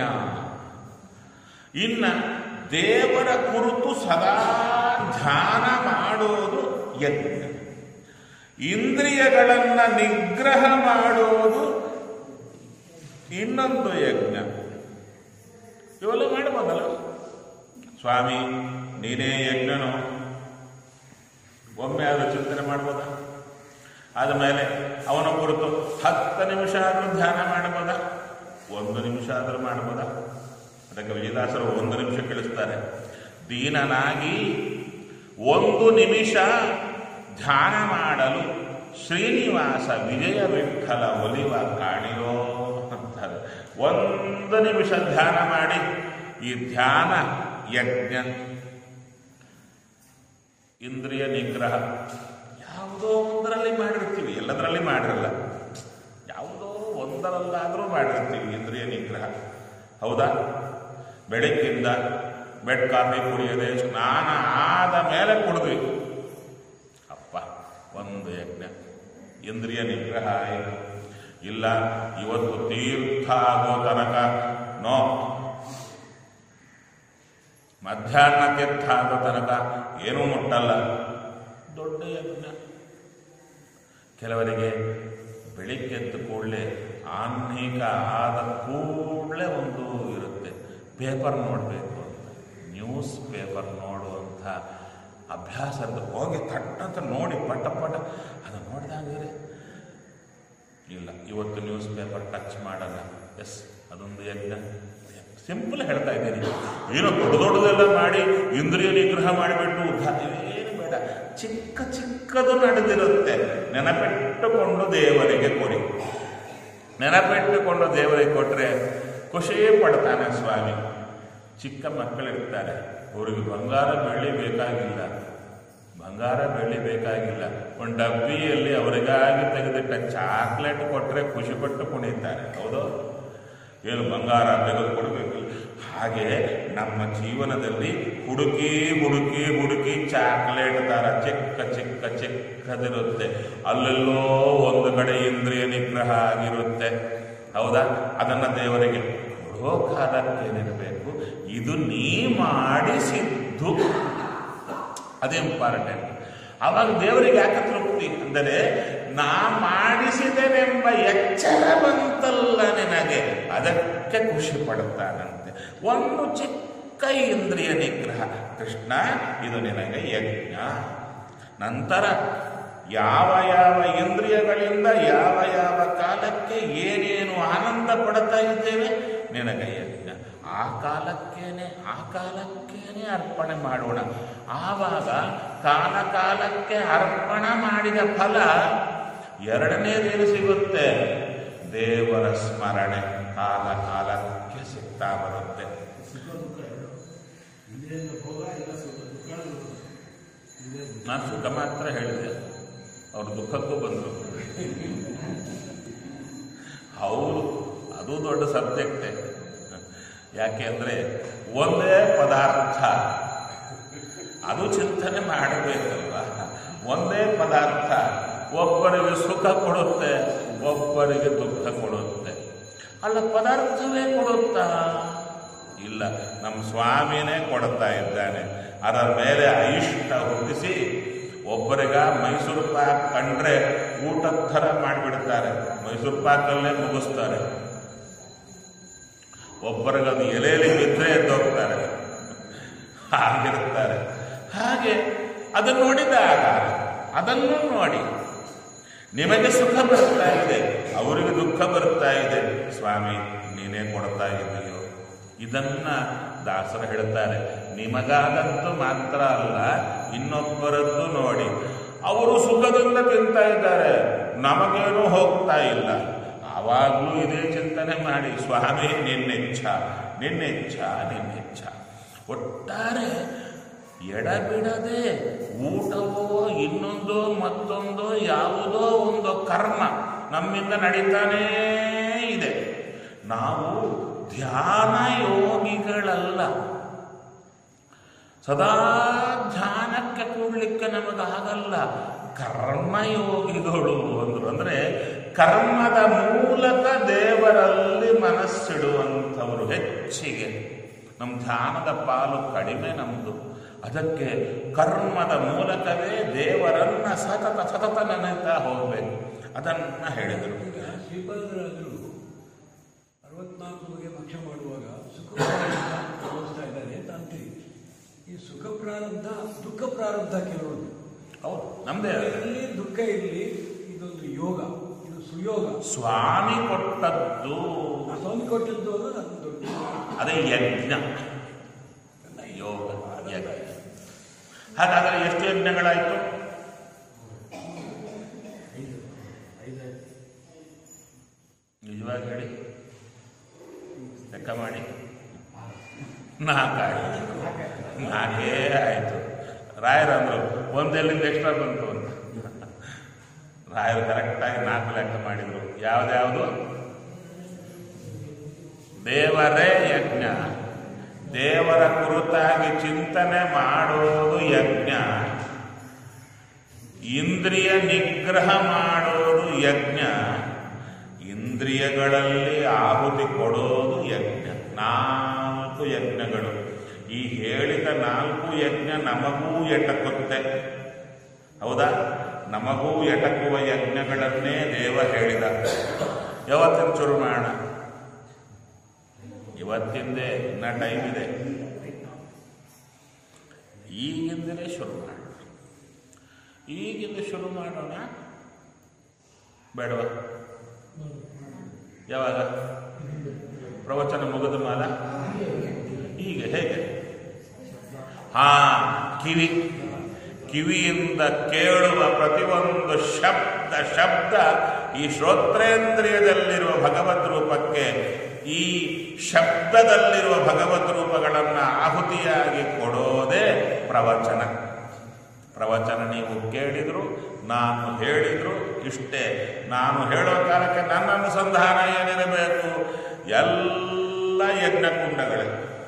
ಇನ್ನ ದೇವರ ಕುರಿತು ಸದಾ ಧ್ಯಾನ ಮಾಡೋದು ಯಜ್ಞ ಇಂದ್ರಿಯಗಳನ್ನ ನಿಗ್ರಹ ಮಾಡೋದು ಇನ್ನೊಂದು ಯಜ್ಞ ಇವೆಲ್ಲ ಮಾಡ್ಬೋದಲ್ಲ ಸ್ವಾಮಿ ನೀನೇ ಯಜ್ಞನು ಒಮ್ಮೆ ಆದರೂ ಚಿಂತನೆ ಮಾಡ್ಬೋದ ಆದಮೇಲೆ ಅವನ ಕುರಿತು ಹತ್ತು ನಿಮಿಷ ಆದರೂ ಧ್ಯಾನ ಮಾಡಬಹುದಾ ಒಂದು ನಿಮಿಷ ಆದರೂ ಮಾಡಬಹುದಾ ಅದಕ್ಕೆ ವಿಜಯದಾಸರು ಒಂದು ನಿಮಿಷ ಕೇಳಿಸ್ತಾರೆ ದೀನನಾಗಿ ಒಂದು ನಿಮಿಷ ಧ್ಯಾನ ಮಾಡಲು ಶ್ರೀನಿವಾಸ ವಿಜಯ ವಿಠಲ ಒಲಿವ ಕಾಣಿರೋ ಅಂತಾರೆ ಒಂದು ನಿಮಿಷ ಧ್ಯಾನ ಮಾಡಿ ಈ ಧ್ಯಾನ ಯಜ್ಞ ಇಂದ್ರಿಯ ನಿಗ್ರಹ ಯಾವುದೋ ಒಂದರಲ್ಲಿ ಮಾಡಿರ್ತೀವಿ ಎಲ್ಲದರಲ್ಲಿ ಮಾಡಿರಲ್ಲ ಯಾವುದೋ ಒಂದರಲ್ಲಾದರೂ ಮಾಡಿರ್ತೀವಿ ಇಂದ್ರಿಯ ನಿಗ್ರಹ ಹೌದಾ ಬೆಳಗ್ಗಿಂದ ಬೆಡ್ ಕಾಫಿ ಕುಡಿಯದೆ ಸ್ನಾನ ಆದ ಮೇಲೆ ಕುಡಿದ್ವಿ ಅಪ್ಪ ಒಂದು ಯಜ್ಞ ಇಂದ್ರಿಯ ನಿಗ್ರಹ ಆಯಿತು ಇಲ್ಲ ಇವತ್ತು ತೀರ್ಥ ಆಗೋ ತನಕ ನೋ ಮಧ್ಯಾಹ್ನ ತೀರ್ಥ ಆಗೋ ತನಕ ಏನೂ ಮುಟ್ಟಲ್ಲ ದೊಡ್ಡ ಯಜ್ಞ ಕೆಲವರಿಗೆ ಬೆಳಿಗ್ಗೆ ಎದ್ದ ಕೂಡಲೇ ಆನ್ಮೀಕ ಆದ ಕೂಡಲೇ ಒಂದು ಇರುತ್ತೆ ಪೇಪರ್ ನೋಡಬೇಕು ಅಂತ ನ್ಯೂಸ್ ಪೇಪರ್ ನೋಡುವಂಥ ಅಭ್ಯಾಸ ಇರುತ್ತೆ ಹೋಗಿ ತಟ್ಟಂತ ನೋಡಿ ಪಟ ಪಟ ಅದು ನೋಡಿದಾಗಿದ್ರೆ ಇಲ್ಲ ಇವತ್ತು ನ್ಯೂಸ್ ಪೇಪರ್ ಟಚ್ ಮಾಡಲ್ಲ ಎಸ್ ಅದೊಂದು ಯಜ್ಞ ಸಿಂಪಲ್ ಹೇಳ್ತಾ ಇದ್ದೀನಿ ಏನೋ ದೊಡ್ಡ ದೊಡ್ಡದೆಲ್ಲ ಮಾಡಿ ಇಂದ್ರಿಯ ನಿಗ್ರಹ ಮಾಡಿಬಿಟ್ಟು ಉದ್ಧಾರ ಏನು ಬೇಡ ಚಿಕ್ಕ ಚಿಕ್ಕದು ನಡೆದಿರುತ್ತೆ ನೆನಪಿಟ್ಟುಕೊಂಡು ದೇವರಿಗೆ ಕೊಡಿ ನೆನಪಿಟ್ಟುಕೊಂಡು ದೇವರಿಗೆ ಕೊಟ್ಟರೆ ಖುಷಿ ಪಡ್ತಾನೆ ಸ್ವಾಮಿ ಚಿಕ್ಕ ಮಕ್ಕಳಿರ್ತಾರೆ ಅವ್ರಿಗೆ ಬಂಗಾರ ಬೆಳ್ಳಿ ಬೇಕಾಗಿಲ್ಲ ಬಂಗಾರ ಬೆಳ್ಳಿ ಬೇಕಾಗಿಲ್ಲ ಒಂದು ಡಬ್ಬಿಯಲ್ಲಿ ಅವರಿಗಾಗಿ ತೆಗೆದಿಟ್ಟ ಚಾಕ್ಲೇಟ್ ಕೊಟ್ಟರೆ ಖುಷಿಪಟ್ಟು ಕುಣಿತಾರೆ ಹೌದು ಏನು ಬಂಗಾರ ತೆಗೆದು ಕೊಡಬೇಕು ಹಾಗೆ ನಮ್ಮ ಜೀವನದಲ್ಲಿ ಹುಡುಕಿ ಹುಡುಕಿ ಹುಡುಕಿ ಚಾಕ್ಲೇಟ್ ತರ ಚಿಕ್ಕ ಚಿಕ್ಕ ಚಿಕ್ಕದಿರುತ್ತೆ ಅಲ್ಲೆಲ್ಲೋ ಒಂದು ಕಡೆ ಇಂದ್ರಿಯ ನಿಗ್ರಹ ಆಗಿರುತ್ತೆ ಹೌದಾ ಅದನ್ನ ದೇವರಿಗೆ ಕೊಡೋ ಕಾಲಕ್ಕೆ ಏನಿರಬೇಕು ಇದು ನೀ ಮಾಡಿಸಿದ್ದು ಅದೇ ಇಂಪಾರ್ಟೆಂಟ್ ಅವಾಗ ದೇವರಿಗೆ ಯಾಕೆ ತೃಪ್ತಿ ಅಂದರೆ ನಾ ಮಾಡಿಸಿದೆನೆಂಬ ಎಚ್ಚರ ಬಂತಲ್ಲ ನಿನಗೆ ಅದಕ್ಕೆ ಖುಷಿ ಪಡುತ್ತಾನಂತೆ ಒಂದು ಚಿಕ್ಕ ಇಂದ್ರಿಯ ನಿಗ್ರಹ ಕೃಷ್ಣ ಇದು ನಿನಗೆ ಯಜ್ಞ ನಂತರ ಯಾವ ಯಾವ ಇಂದ್ರಿಯಗಳಿಂದ ಯಾವ ಯಾವ ಕಾಲಕ್ಕೆ ಏನೇನು ಆನಂದ ಪಡ್ತಾ ಇದ್ದೇವೆ ನಿನಗೆ ಯಜ್ಞ ಆ ಕಾಲಕ್ಕೇನೆ ಆ ಕಾಲಕ್ಕೇನೆ ಅರ್ಪಣೆ ಮಾಡೋಣ ಆವಾಗ ಕಾಲ ಕಾಲಕ್ಕೆ ಅರ್ಪಣ ಮಾಡಿದ ಫಲ ಎರಡನೇದೇನು ಸಿಗುತ್ತೆ ದೇವರ ಸ್ಮರಣೆ ಕಾಲ ಕಾಲಕ್ಕೆ ಸಿಗ್ತಾ ಬರುತ್ತೆ ಸುಖ ದುಃಖ ಎರಡು ಇಂದ್ರಿಯಿಂದ ಭೋಗ ಇಲ್ಲ ಸುಖ ದುಃಖ ಇದೇ ನಾನು ಸುಖ ಮಾತ್ರ ಹೇಳಿದೆ ಅವರು ದುಃಖಕ್ಕೂ ಬಂದರು ಹೌದು ಅದು ದೊಡ್ಡ ಸಬ್ಜೆಕ್ಟೇ ಯಾಕೆ ಅಂದರೆ ಒಂದೇ ಪದಾರ್ಥ ಅದು ಚಿಂತನೆ ಮಾಡಬೇಕಲ್ವ ಒಂದೇ ಪದಾರ್ಥ ಒಬ್ಬರಿಗೆ ಸುಖ ಕೊಡುತ್ತೆ ಒಬ್ಬರಿಗೆ ದುಃಖ ಕೊಡುತ್ತೆ ಅಲ್ಲ ಪದಾರ್ಥವೇ ಕೊಡುತ್ತಾ ಇಲ್ಲ ನಮ್ಮ ಸ್ವಾಮಿನೇ ಕೊಡ್ತಾ ಇದ್ದಾನೆ ಅದರ ಮೇಲೆ ಐಷ್ಟ ಹುಟ್ಟಿಸಿ ಒಬ್ಬರಿಗ ಮೈಸೂರು ಪಾಕ್ ಕಂಡ್ರೆ ಊಟದ ಥರ ಮಾಡಿಬಿಡ್ತಾರೆ ಮೈಸೂರು ಪಾಕಲ್ಲೇ ಮುಗಿಸ್ತಾರೆ ಒಬ್ಬರಿಗದು ಎಲೆಯಲ್ಲಿ ಬಿದ್ದರೆ ಎದ್ದೋಗ್ತಾರೆ ಹಾಗಿರ್ತಾರೆ ಹಾಗೆ ಅದನ್ನು ನೋಡಿದಾಗ ಅದನ್ನು ನೋಡಿ ನಿಮಗೆ ಸುಖ ಬರ್ತಾ ಇದೆ ಅವರಿಗೆ ದುಃಖ ಬರ್ತಾ ಇದೆ ಸ್ವಾಮಿ ನೀನೇ ಕೊಡ್ತಾ ಇದೆಯೋ ಇದನ್ನ ದಾಸರು ಹೇಳ್ತಾರೆ ನಿಮಗಾದಂತೂ ಮಾತ್ರ ಅಲ್ಲ ಇನ್ನೊಬ್ಬರದ್ದು ನೋಡಿ ಅವರು ಸುಖದಿಂದ ತಿಂತಾ ಇದ್ದಾರೆ ನಮಗೇನೂ ಹೋಗ್ತಾ ಇಲ್ಲ ಆವಾಗಲೂ ಇದೇ ಚಿಂತನೆ ಮಾಡಿ ಸ್ವಾಮಿ ನಿನ್ನೆಚ್ಛ ನಿನ್ನೆಚ್ಛ ನಿನ್ನೆಚ್ಛ ಒಟ್ಟಾರೆ ಎಡಬಿಡದೆ ಊಟವೋ ಇನ್ನೊಂದೋ ಮತ್ತೊಂದೋ ಯಾವುದೋ ಒಂದು ಕರ್ಮ ನಮ್ಮಿಂದ ನಡೀತಾನೇ ಇದೆ ನಾವು ಧ್ಯಾನ ಯೋಗಿಗಳಲ್ಲ ಸದಾ ಧ್ಯಾನಕ್ಕೆ ಕೂಡ್ಲಿಕ್ಕೆ ನಮಗಾಗಲ್ಲ ಕರ್ಮಯೋಗಿಗಳು ಅಂದ್ರು ಅಂದ್ರೆ ಕರ್ಮದ ಮೂಲಕ ದೇವರಲ್ಲಿ ಮನಸ್ಸಿಡುವಂಥವರು ಹೆಚ್ಚಿಗೆ ನಮ್ಮ ಧ್ಯಾನದ ಪಾಲು ಕಡಿಮೆ ನಮ್ಮದು ಅದಕ್ಕೆ ಕರ್ಮದ ಮೂಲಕವೇ ದೇವರನ್ನ ಸತತ ಸತತ ನೆನೆತಾ ಹೋಗ್ಬೇಕು ಅದನ್ನ ಹೇಳಿದರು ಈಗ ಶ್ರೀಪಾದರಾಜರು ಅರವತ್ನಾಲ್ಕು ಬಗೆ ಭಕ್ಷ್ಯ ಮಾಡುವಾಗ ಸುಖ ಪ್ರಾರಂಭ ತೋರಿಸ್ತಾ ಇದ್ದಾರೆ ಅಂತ ಅಂತೀವಿ ಈ ಸುಖ ಪ್ರಾರಂಭ ದುಃಖ ಪ್ರಾರಂಭ ಕೆಲವೊಂದು ಹೌದು ನಮ್ದೇ ಇಲ್ಲಿ ದುಃಖ ಇರಲಿ ಇದೊಂದು ಯೋಗ ಇದು ಸುಯೋಗ ಸ್ವಾಮಿ ಕೊಟ್ಟದ್ದು ಆ ಸ್ವಾಮಿ ಕೊಟ್ಟದ್ದು ಅನ್ನೋದು ಅದು ದೊಡ್ಡ ಅದೇ ಯಜ್ಞ ಯೋಗ ಯಜ್ಞ ಹಾಗಾದರೆ ಎಷ್ಟು ಯಜ್ಞಗಳಾಯಿತು ನಿಜವಾಗಿ ಹೇಳಿ ಲೆಕ್ಕ ಮಾಡಿ ನಾಲ್ಕಾಯ್ತು ನಾಲ್ಕೇ ಆಯಿತು ರಾಯರಂದ್ರು ಒಂದೆಲ್ಲಿಂದ ಎಕ್ಸ್ಟ್ರಾ ಬಂತು ಅಂತ ರಾಯರು ಕರೆಕ್ಟಾಗಿ ನಾಲ್ಕು ಲೆಕ್ಕ ಮಾಡಿದ್ರು ಯಾವ್ದ್ಯಾವುದು ದೇವರೇ ಯಜ್ಞ ದೇವರ ಕುರಿತಾಗಿ ಚಿಂತನೆ ಮಾಡೋದು ಯಜ್ಞ ಇಂದ್ರಿಯ ನಿಗ್ರಹ ಮಾಡೋದು ಯಜ್ಞ ಇಂದ್ರಿಯಗಳಲ್ಲಿ ಆಹುತಿ ಕೊಡೋದು ಯಜ್ಞ ನಾಲ್ಕು ಯಜ್ಞಗಳು ಈ ಹೇಳಿದ ನಾಲ್ಕು ಯಜ್ಞ ನಮಗೂ ಎಟಕುತ್ತೆ ಹೌದಾ ನಮಗೂ ಎಟಕುವ ಯಜ್ಞಗಳನ್ನೇ ದೇವ ಹೇಳಿದ ಯಾವತ್ತಿನ ಶುರು ಮಾಡೋಣ ಇವತ್ತಿಂದೇ ಇನ್ನ ಟೈಮ್ ಇದೆ ಈಗಿಂದಲೇ ಶುರು ಮಾಡೋಣ ಈಗಿಂದ ಶುರು ಮಾಡೋಣ ಬೇಡವಾ ಯಾವಾಗ ಪ್ರವಚನ ಮುಗಿದ ಮಾಲ ಹೀಗೆ ಹೇಗೆ ಹಾ ಕಿವಿ ಕಿವಿಯಿಂದ ಕೇಳುವ ಪ್ರತಿಯೊಂದು ಶಬ್ದ ಶಬ್ದ ಈ ಶ್ರೋತ್ರೇಂದ್ರಿಯದಲ್ಲಿರುವ ಭಗವದ್ ರೂಪಕ್ಕೆ ಈ ಶಬ್ದದಲ್ಲಿರುವ ಭಗವದ್ ರೂಪಗಳನ್ನು ಆಹುತಿಯಾಗಿ ಕೊಡೋದೇ ಪ್ರವಚನ ಪ್ರವಚನ ನೀವು ಕೇಳಿದ್ರು ನಾನು ಹೇಳಿದ್ರು ಇಷ್ಟೇ ನಾನು ಹೇಳೋ ಕಾಲಕ್ಕೆ ನನ್ನ ಅನುಸಂಧಾನ ಏನಿರಬೇಕು ಎಲ್ಲ ಯಜ್ಞಕುಂಡಗಳೇ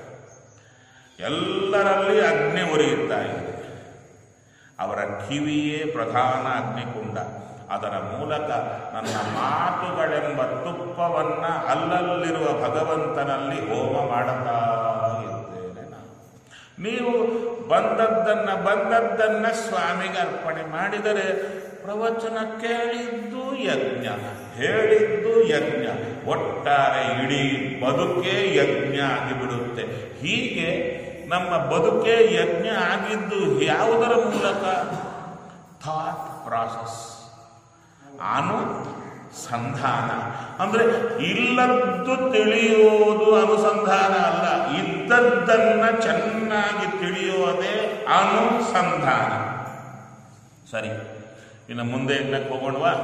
ಎಲ್ಲರಲ್ಲಿ ಅಗ್ನಿ ಉರಿಯುತ್ತಾ ಇದೆ ಅವರ ಕಿವಿಯೇ ಪ್ರಧಾನ ಅಗ್ನಿಕುಂಡ ಅದರ ಮೂಲಕ ನನ್ನ ಮಾತುಗಳೆಂಬ ತುಪ್ಪವನ್ನ ಅಲ್ಲಲ್ಲಿರುವ ಭಗವಂತನಲ್ಲಿ ಹೋಮ ಮಾಡುತ್ತಾ ಇದ್ದೇನೆ ನಾನು ನೀವು ಬಂದದ್ದನ್ನ ಬಂದದ್ದನ್ನ ಸ್ವಾಮಿಗೆ ಅರ್ಪಣೆ ಮಾಡಿದರೆ ಪ್ರವಚನ ಕೇಳಿದ್ದು ಯಜ್ಞ ಹೇಳಿದ್ದು ಯಜ್ಞ ಒಟ್ಟಾರೆ ಇಡೀ ಬದುಕೇ ಯಜ್ಞ ಆಗಿಬಿಡುತ್ತೆ ಹೀಗೆ ನಮ್ಮ ಬದುಕೇ ಯಜ್ಞ ಆಗಿದ್ದು ಯಾವುದರ ಮೂಲಕ ಥಾಟ್ ಪ್ರಾಸೆಸ್ ಅನುಸಂಧಾನ ಅಂದ್ರೆ ಇಲ್ಲದ್ದು ತಿಳಿಯುವುದು ಅನುಸಂಧಾನ ಅಲ್ಲ ಇದ್ದದ್ದನ್ನ ಚೆನ್ನಾಗಿ ತಿಳಿಯೋದೇ ಅನುಸಂಧಾನ ಸರಿ ಇನ್ನು ಮುಂದೆ ಎನ್ನಕ್ಕೆ ಹೋಗೋಣವಾ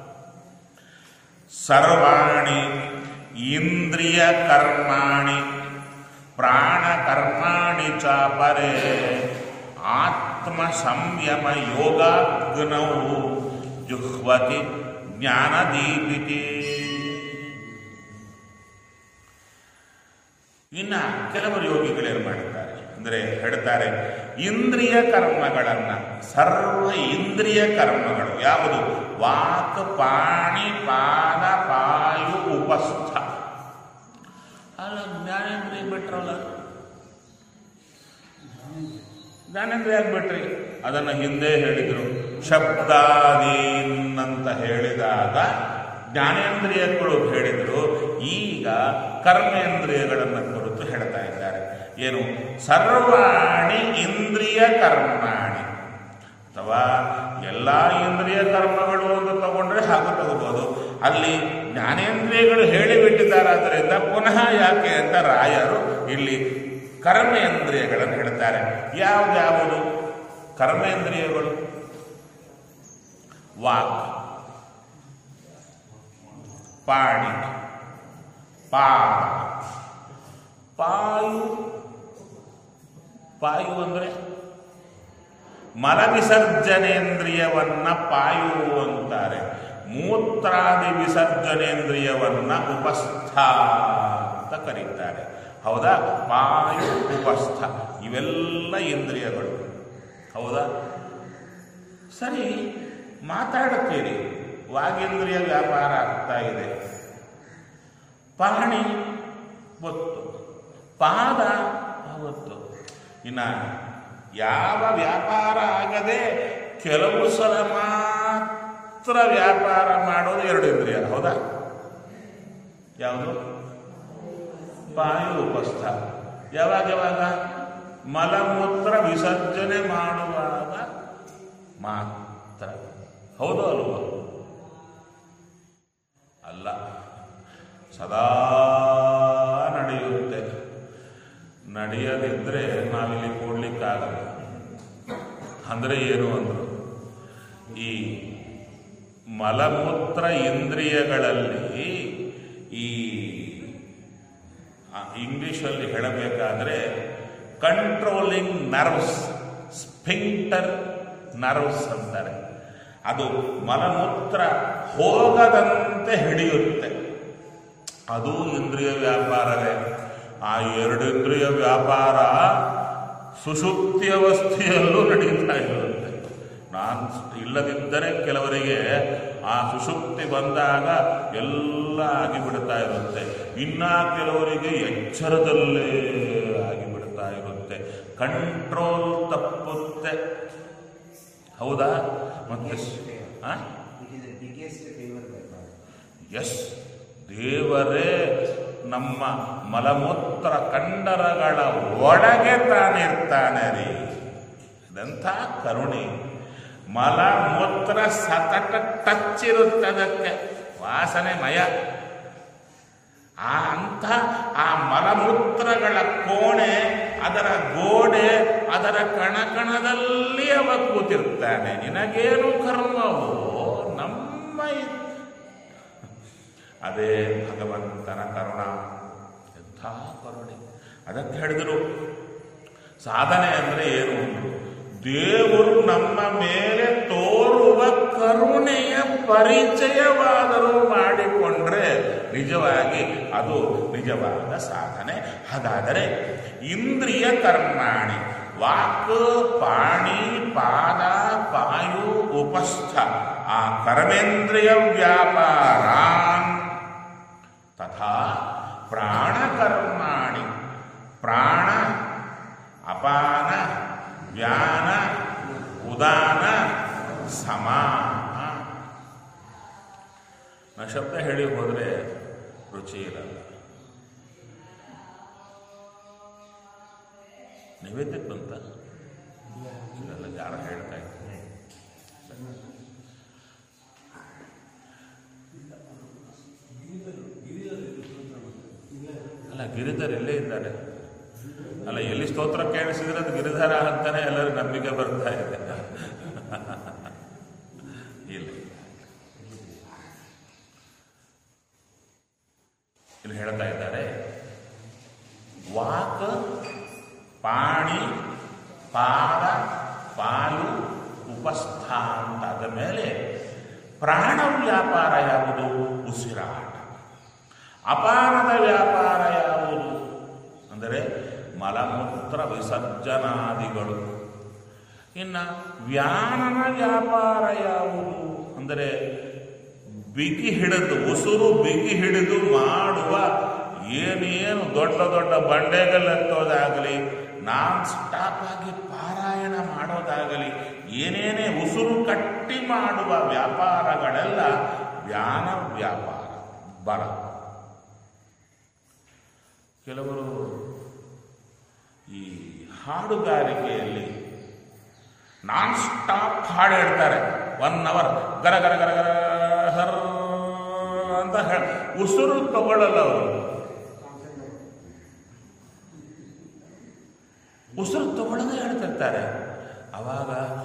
ಸರ್ವಾಣಿ ಇಂದ್ರಿಯ ಕರ್ಮಾಣಿ ಪ್ರಾಣ ಕರ್ಮಾಣಿ ಚಾಪರೆ ಆತ್ಮ ಸಂಯಮ ಯೋಗಾಗ್ನೌ ಜುಹ್ವತಿ ಜ್ಞಾನದೀಪಿತಿ ಇನ್ನ ಕೆಲವರು ಯೋಗಿಗಳೇನು ಮಾಡುತ್ತಾರೆ ಅಂದರೆ ಹೇಳ್ತಾರೆ ಇಂದ್ರಿಯ ಕರ್ಮಗಳನ್ನ ಸರ್ವ ಇಂದ್ರಿಯ ಕರ್ಮಗಳು ಯಾವುದು ವಾಕ್ ಪಾಣಿ ಪಾದ ಪಾಯು ಉಪಸ್ಥ ಅಲ್ಲ ಜ್ಞಾನೇಂದ್ರಿಯ ಬಿಟ್ರಲ್ಲ ಜ್ಞಾನೇಂದ್ರಿಯ ಯಾಕೆ ಬಿಟ್ರಿ ಅದನ್ನು ಹಿಂದೆ ಹೇಳಿದರು ಶಬ್ದಾದೀನ್ ಅಂತ ಹೇಳಿದಾಗ ಜ್ಞಾನೇಂದ್ರಿಯಗಳು ಹೇಳಿದರು ಈಗ ಕರ್ಮೇಂದ್ರಿಯಗಳನ್ನು ಕುರಿತು ಹೇಳ್ತಾ ಇದ್ದಾರೆ ಏನು ಸರ್ವಾಣಿ ಇಂದ್ರಿಯ ಕರ್ಮಾಣಿ ಅಥವಾ ಎಲ್ಲ ಇಂದ್ರಿಯ ಕರ್ಮಗಳು ಅಂತ ತಗೊಂಡ್ರೆ ಹಾಗೂ ತಗೋಬಹುದು ಅಲ್ಲಿ ಜ್ಞಾನೇಂದ್ರಿಯಗಳು ಹೇಳಿಬಿಟ್ಟಿದ್ದಾರಾದ್ದರಿಂದ ಪುನಃ ಯಾಕೆ ಅಂತ ರಾಯರು ಇಲ್ಲಿ ಕರ್ಮೇಂದ್ರಿಯಗಳನ್ನು ಹೇಳ್ತಾರೆ ಯಾವ್ದ್ಯಾವುದು ಕರ್ಮೇಂದ್ರಿಯಗಳು ವಾಕ್ ಪಾಣಿ ಪಾದ ಪಾಯು ಪಾಯು ಅಂದರೆ ಮಲ ವಿಸರ್ಜನೇಂದ್ರಿಯವನ್ನ ಪಾಯು ಅಂತಾರೆ ಮೂತ್ರಾದಿ ವಿಸರ್ಜನೇಂದ್ರಿಯವನ್ನ ಉಪಸ್ಥ ಅಂತ ಕರೀತಾರೆ ಹೌದಾ ಪಾಯು ಉಪಸ್ಥ ಇವೆಲ್ಲ ಇಂದ್ರಿಯಗಳು ಹೌದಾ ಸರಿ ಮಾತಾಡುತ್ತೀರಿ ವಾಗೇಂದ್ರಿಯ ವ್ಯಾಪಾರ ಆಗ್ತಾ ಇದೆ ಪಾಣಿ ಗೊತ್ತು ಪಾದ ಗೊತ್ತು ಇನ್ನ ಯಾವ ವ್ಯಾಪಾರ ಆಗದೆ ಕೆಲವು ಸಲ ಮಾತ್ರ ವ್ಯಾಪಾರ ಮಾಡೋದು ಎರಡು ಇಂದ್ರಿಯ ಹೌದಾ ಯಾವುದು ಪಾಯು ಉಪಸ್ಥ ಯಾವಾಗ ಯಾವಾಗ ಮಲಮೂತ್ರ ವಿಸರ್ಜನೆ ಮಾಡುವಾಗ ಮಾತ್ರ ಹೌದು ಅಲ್ವೋ ಅಲ್ಲ ಸದಾ ನಡೆಯುತ್ತೆ ನಡೆಯದಿದ್ದರೆ ನಾವಿಲ್ಲಿ ಕೊಡ್ಲಿಕ್ಕಾಗಲ್ಲ ಅಂದರೆ ಏನು ಅಂದರು ಈ ಮಲಮೂತ್ರ ಇಂದ್ರಿಯಗಳಲ್ಲಿ ಈ ಆ, ಇಂಗ್ಲಿಷಲ್ಲಿ ಹೇಳಬೇಕಾದ್ರೆ ಕಂಟ್ರೋಲಿಂಗ್ ನರ್ವ್ಸ್ ಸ್ಪಿಂಕ್ಟರ್ ನರ್ವ್ಸ್ ಅಂತಾರೆ ಅದು ಮಲಮೂತ್ರ ಹೋಗದಂತೆ ಹಿಡಿಯುತ್ತೆ ಅದು ಇಂದ್ರಿಯ ವ್ಯಾಪಾರವೇ ಆ ಎರಡಿಂದ್ರಿಯ ವ್ಯಾಪಾರ ಸುಷುಪ್ತಿ ಅವಸ್ಥೆಯಲ್ಲೂ ನಡೀತಾ ಇರುತ್ತೆ ನಾನು ಇಲ್ಲದಿದ್ದರೆ ಕೆಲವರಿಗೆ ಆ ಸುಷುಪ್ತಿ ಬಂದಾಗ ಎಲ್ಲ ಆಗಿಬಿಡ್ತಾ ಇರುತ್ತೆ ಇನ್ನ ಕೆಲವರಿಗೆ ಎಚ್ಚರದಲ್ಲೇ ಆಗಿಬಿಡ್ತಾ ಇರುತ್ತೆ ಕಂಟ್ರೋಲ್ ತಪ್ಪುತ್ತೆ ಹೌದಾ ಮತ್ತೆ ಆ? It is the biggest favour by God yes ದೇವರೇ ನಮ್ಮ ಮಲಮೂತ್ರ ಕಂಡರಗಳ ಒಳಗೆ ತಾನಿರ್ತಾನೆ ರೀ ಇದಂಥ ಕರುಣೆ ಮಲಮೂತ್ರ ಸತತ ಟಚ್ ಇರುತ್ತೆ ಅದಕ್ಕೆ ವಾಸನೆ ಮಯ ಆ ಅಂತ ಆ ಮಲಮೂತ್ರಗಳ ಕೋಣೆ ಅದರ ಗೋಡೆ ಅದರ ಕಣಕಣದಲ್ಲಿ ಅವ ಕೂತಿರ್ತಾನೆ ನಿನಗೇನು ಕರ್ಮವೋ ನಮ್ಮ ಇ- ಅದೇ ಭಗವಂತನ ಕರುಣ ಎಂಥ ಕರುಣೆ ಅದಕ್ಕೆ ಹೇಳಿದರು ಸಾಧನೆ ಅಂದರೆ ಏನು ಅಂದ್ರು? ದೇವರು ನಮ್ಮ ಮೇಲೆ ತೋರುವ ಕರುಣೆಯ ಪರಿಚಯವಾದರೂ ಮಾಡಿಕೊಂಡ್ರೆ ನಿಜವಾಗಿ ಅದು ನಿಜವಾದ ಸಾಧನೆ ಹಾಗಾದರೆ ಇಂದ್ರಿಯ ಕರ್ಮಾಣಿ ವಾಕ್ ಪಾಣಿ ಪಾದ ಪಾಯು ಉಪಸ್ಥ ಆ ಕರ್ಮೇಂದ್ರಿಯ ವ್ಯಾಪಾರಾನ್ ತಥಾ ಪ್ರಾಣಕರ್ಮಾಣಿ ಪ್ರಾಣ ಅಪಾನ ವ್ಯಾನ ಉದಾನ ಸಮಾನ ನಾ ಶಬ್ದ ಹೇಳಿ ಹೋದರೆ ರುಚಿ ಇರಲ್ಲ ನೈವೇದ್ಯಕ್ಕೆ ಬಂತ ಇಲ್ಲ ಯಾರ ಹೇಳ್ತಾ ಇದ್ದಾರೆ ಅಲ್ಲ ಗಿರಿಧರ್ ಇಲ್ಲೇ ಇದ್ದಾರೆ ಅಲ್ಲ ಎಲ್ಲಿ ಸ್ತೋತ್ರ ಕೇಳಿಸಿದ್ರೆ ಅದು ಗಿರಿಧರ ಅಂತಾನೆ ಎಲ್ಲರೂ ನಂಬಿಕೆ ಬರ್ತಾ ಇದೆ ಇಲ್ಲ ಇಲ್ಲಿ ಹೇಳ್ತಾ ಇದ್ದಾರೆ ವಾಕ್ ಪಾಣಿ ಪಾದ ಪಾಲು ಉಪಸ್ಥ ಅಂತಾದ ಮೇಲೆ ಪ್ರಾಣ ವ್ಯಾಪಾರ ಯಾವುದು ಉಸಿರಾಟ ಅಪಾನದ ವ್ಯಾಪಾರ ಯಾವುದು ಅಂದರೆ ಮಲಮೂತ್ರ ವಿಸರ್ಜನಾದಿಗಳು ಇನ್ನು ವ್ಯಾನನ ವ್ಯಾಪಾರ ಯಾವುದು ಅಂದರೆ ಬಿಗಿ ಹಿಡಿದು ಉಸುರು ಬಿಗಿ ಹಿಡಿದು ಮಾಡುವ ಏನೇನು ದೊಡ್ಡ ದೊಡ್ಡ ಬಂಡೆಗಳೆತ್ತೋದಾಗಲಿ ನಾನ್ ಸ್ಟಾಪ್ ಆಗಿ ಪಾರಾಯಣ ಮಾಡೋದಾಗಲಿ ಏನೇನೇ ಉಸುರು ಕಟ್ಟಿ ಮಾಡುವ ವ್ಯಾಪಾರಗಳೆಲ್ಲ ವ್ಯಾನ ವ್ಯಾಪಾರ ಬರ ಕೆಲವರು ಈ ಹಾಡುಗಾರಿಕೆಯಲ್ಲಿ ನಾನ್ ಸ್ಟಾಪ್ ಹಾಡು ಹೇಳ್ತಾರೆ ಒನ್ ಅವರ್ ಗರ ಗರ ಗರ ಗರ ಹರ್ ಅಂತ ಹೇಳ ಉಸಿರು ತಗೊಳ್ಳಲ್ಲ ಅವರು ಉಸಿರು ತಗೊಳ್ಳದೆ ಹೇಳ್ತಿರ್ತಾರೆ ಅವಾಗ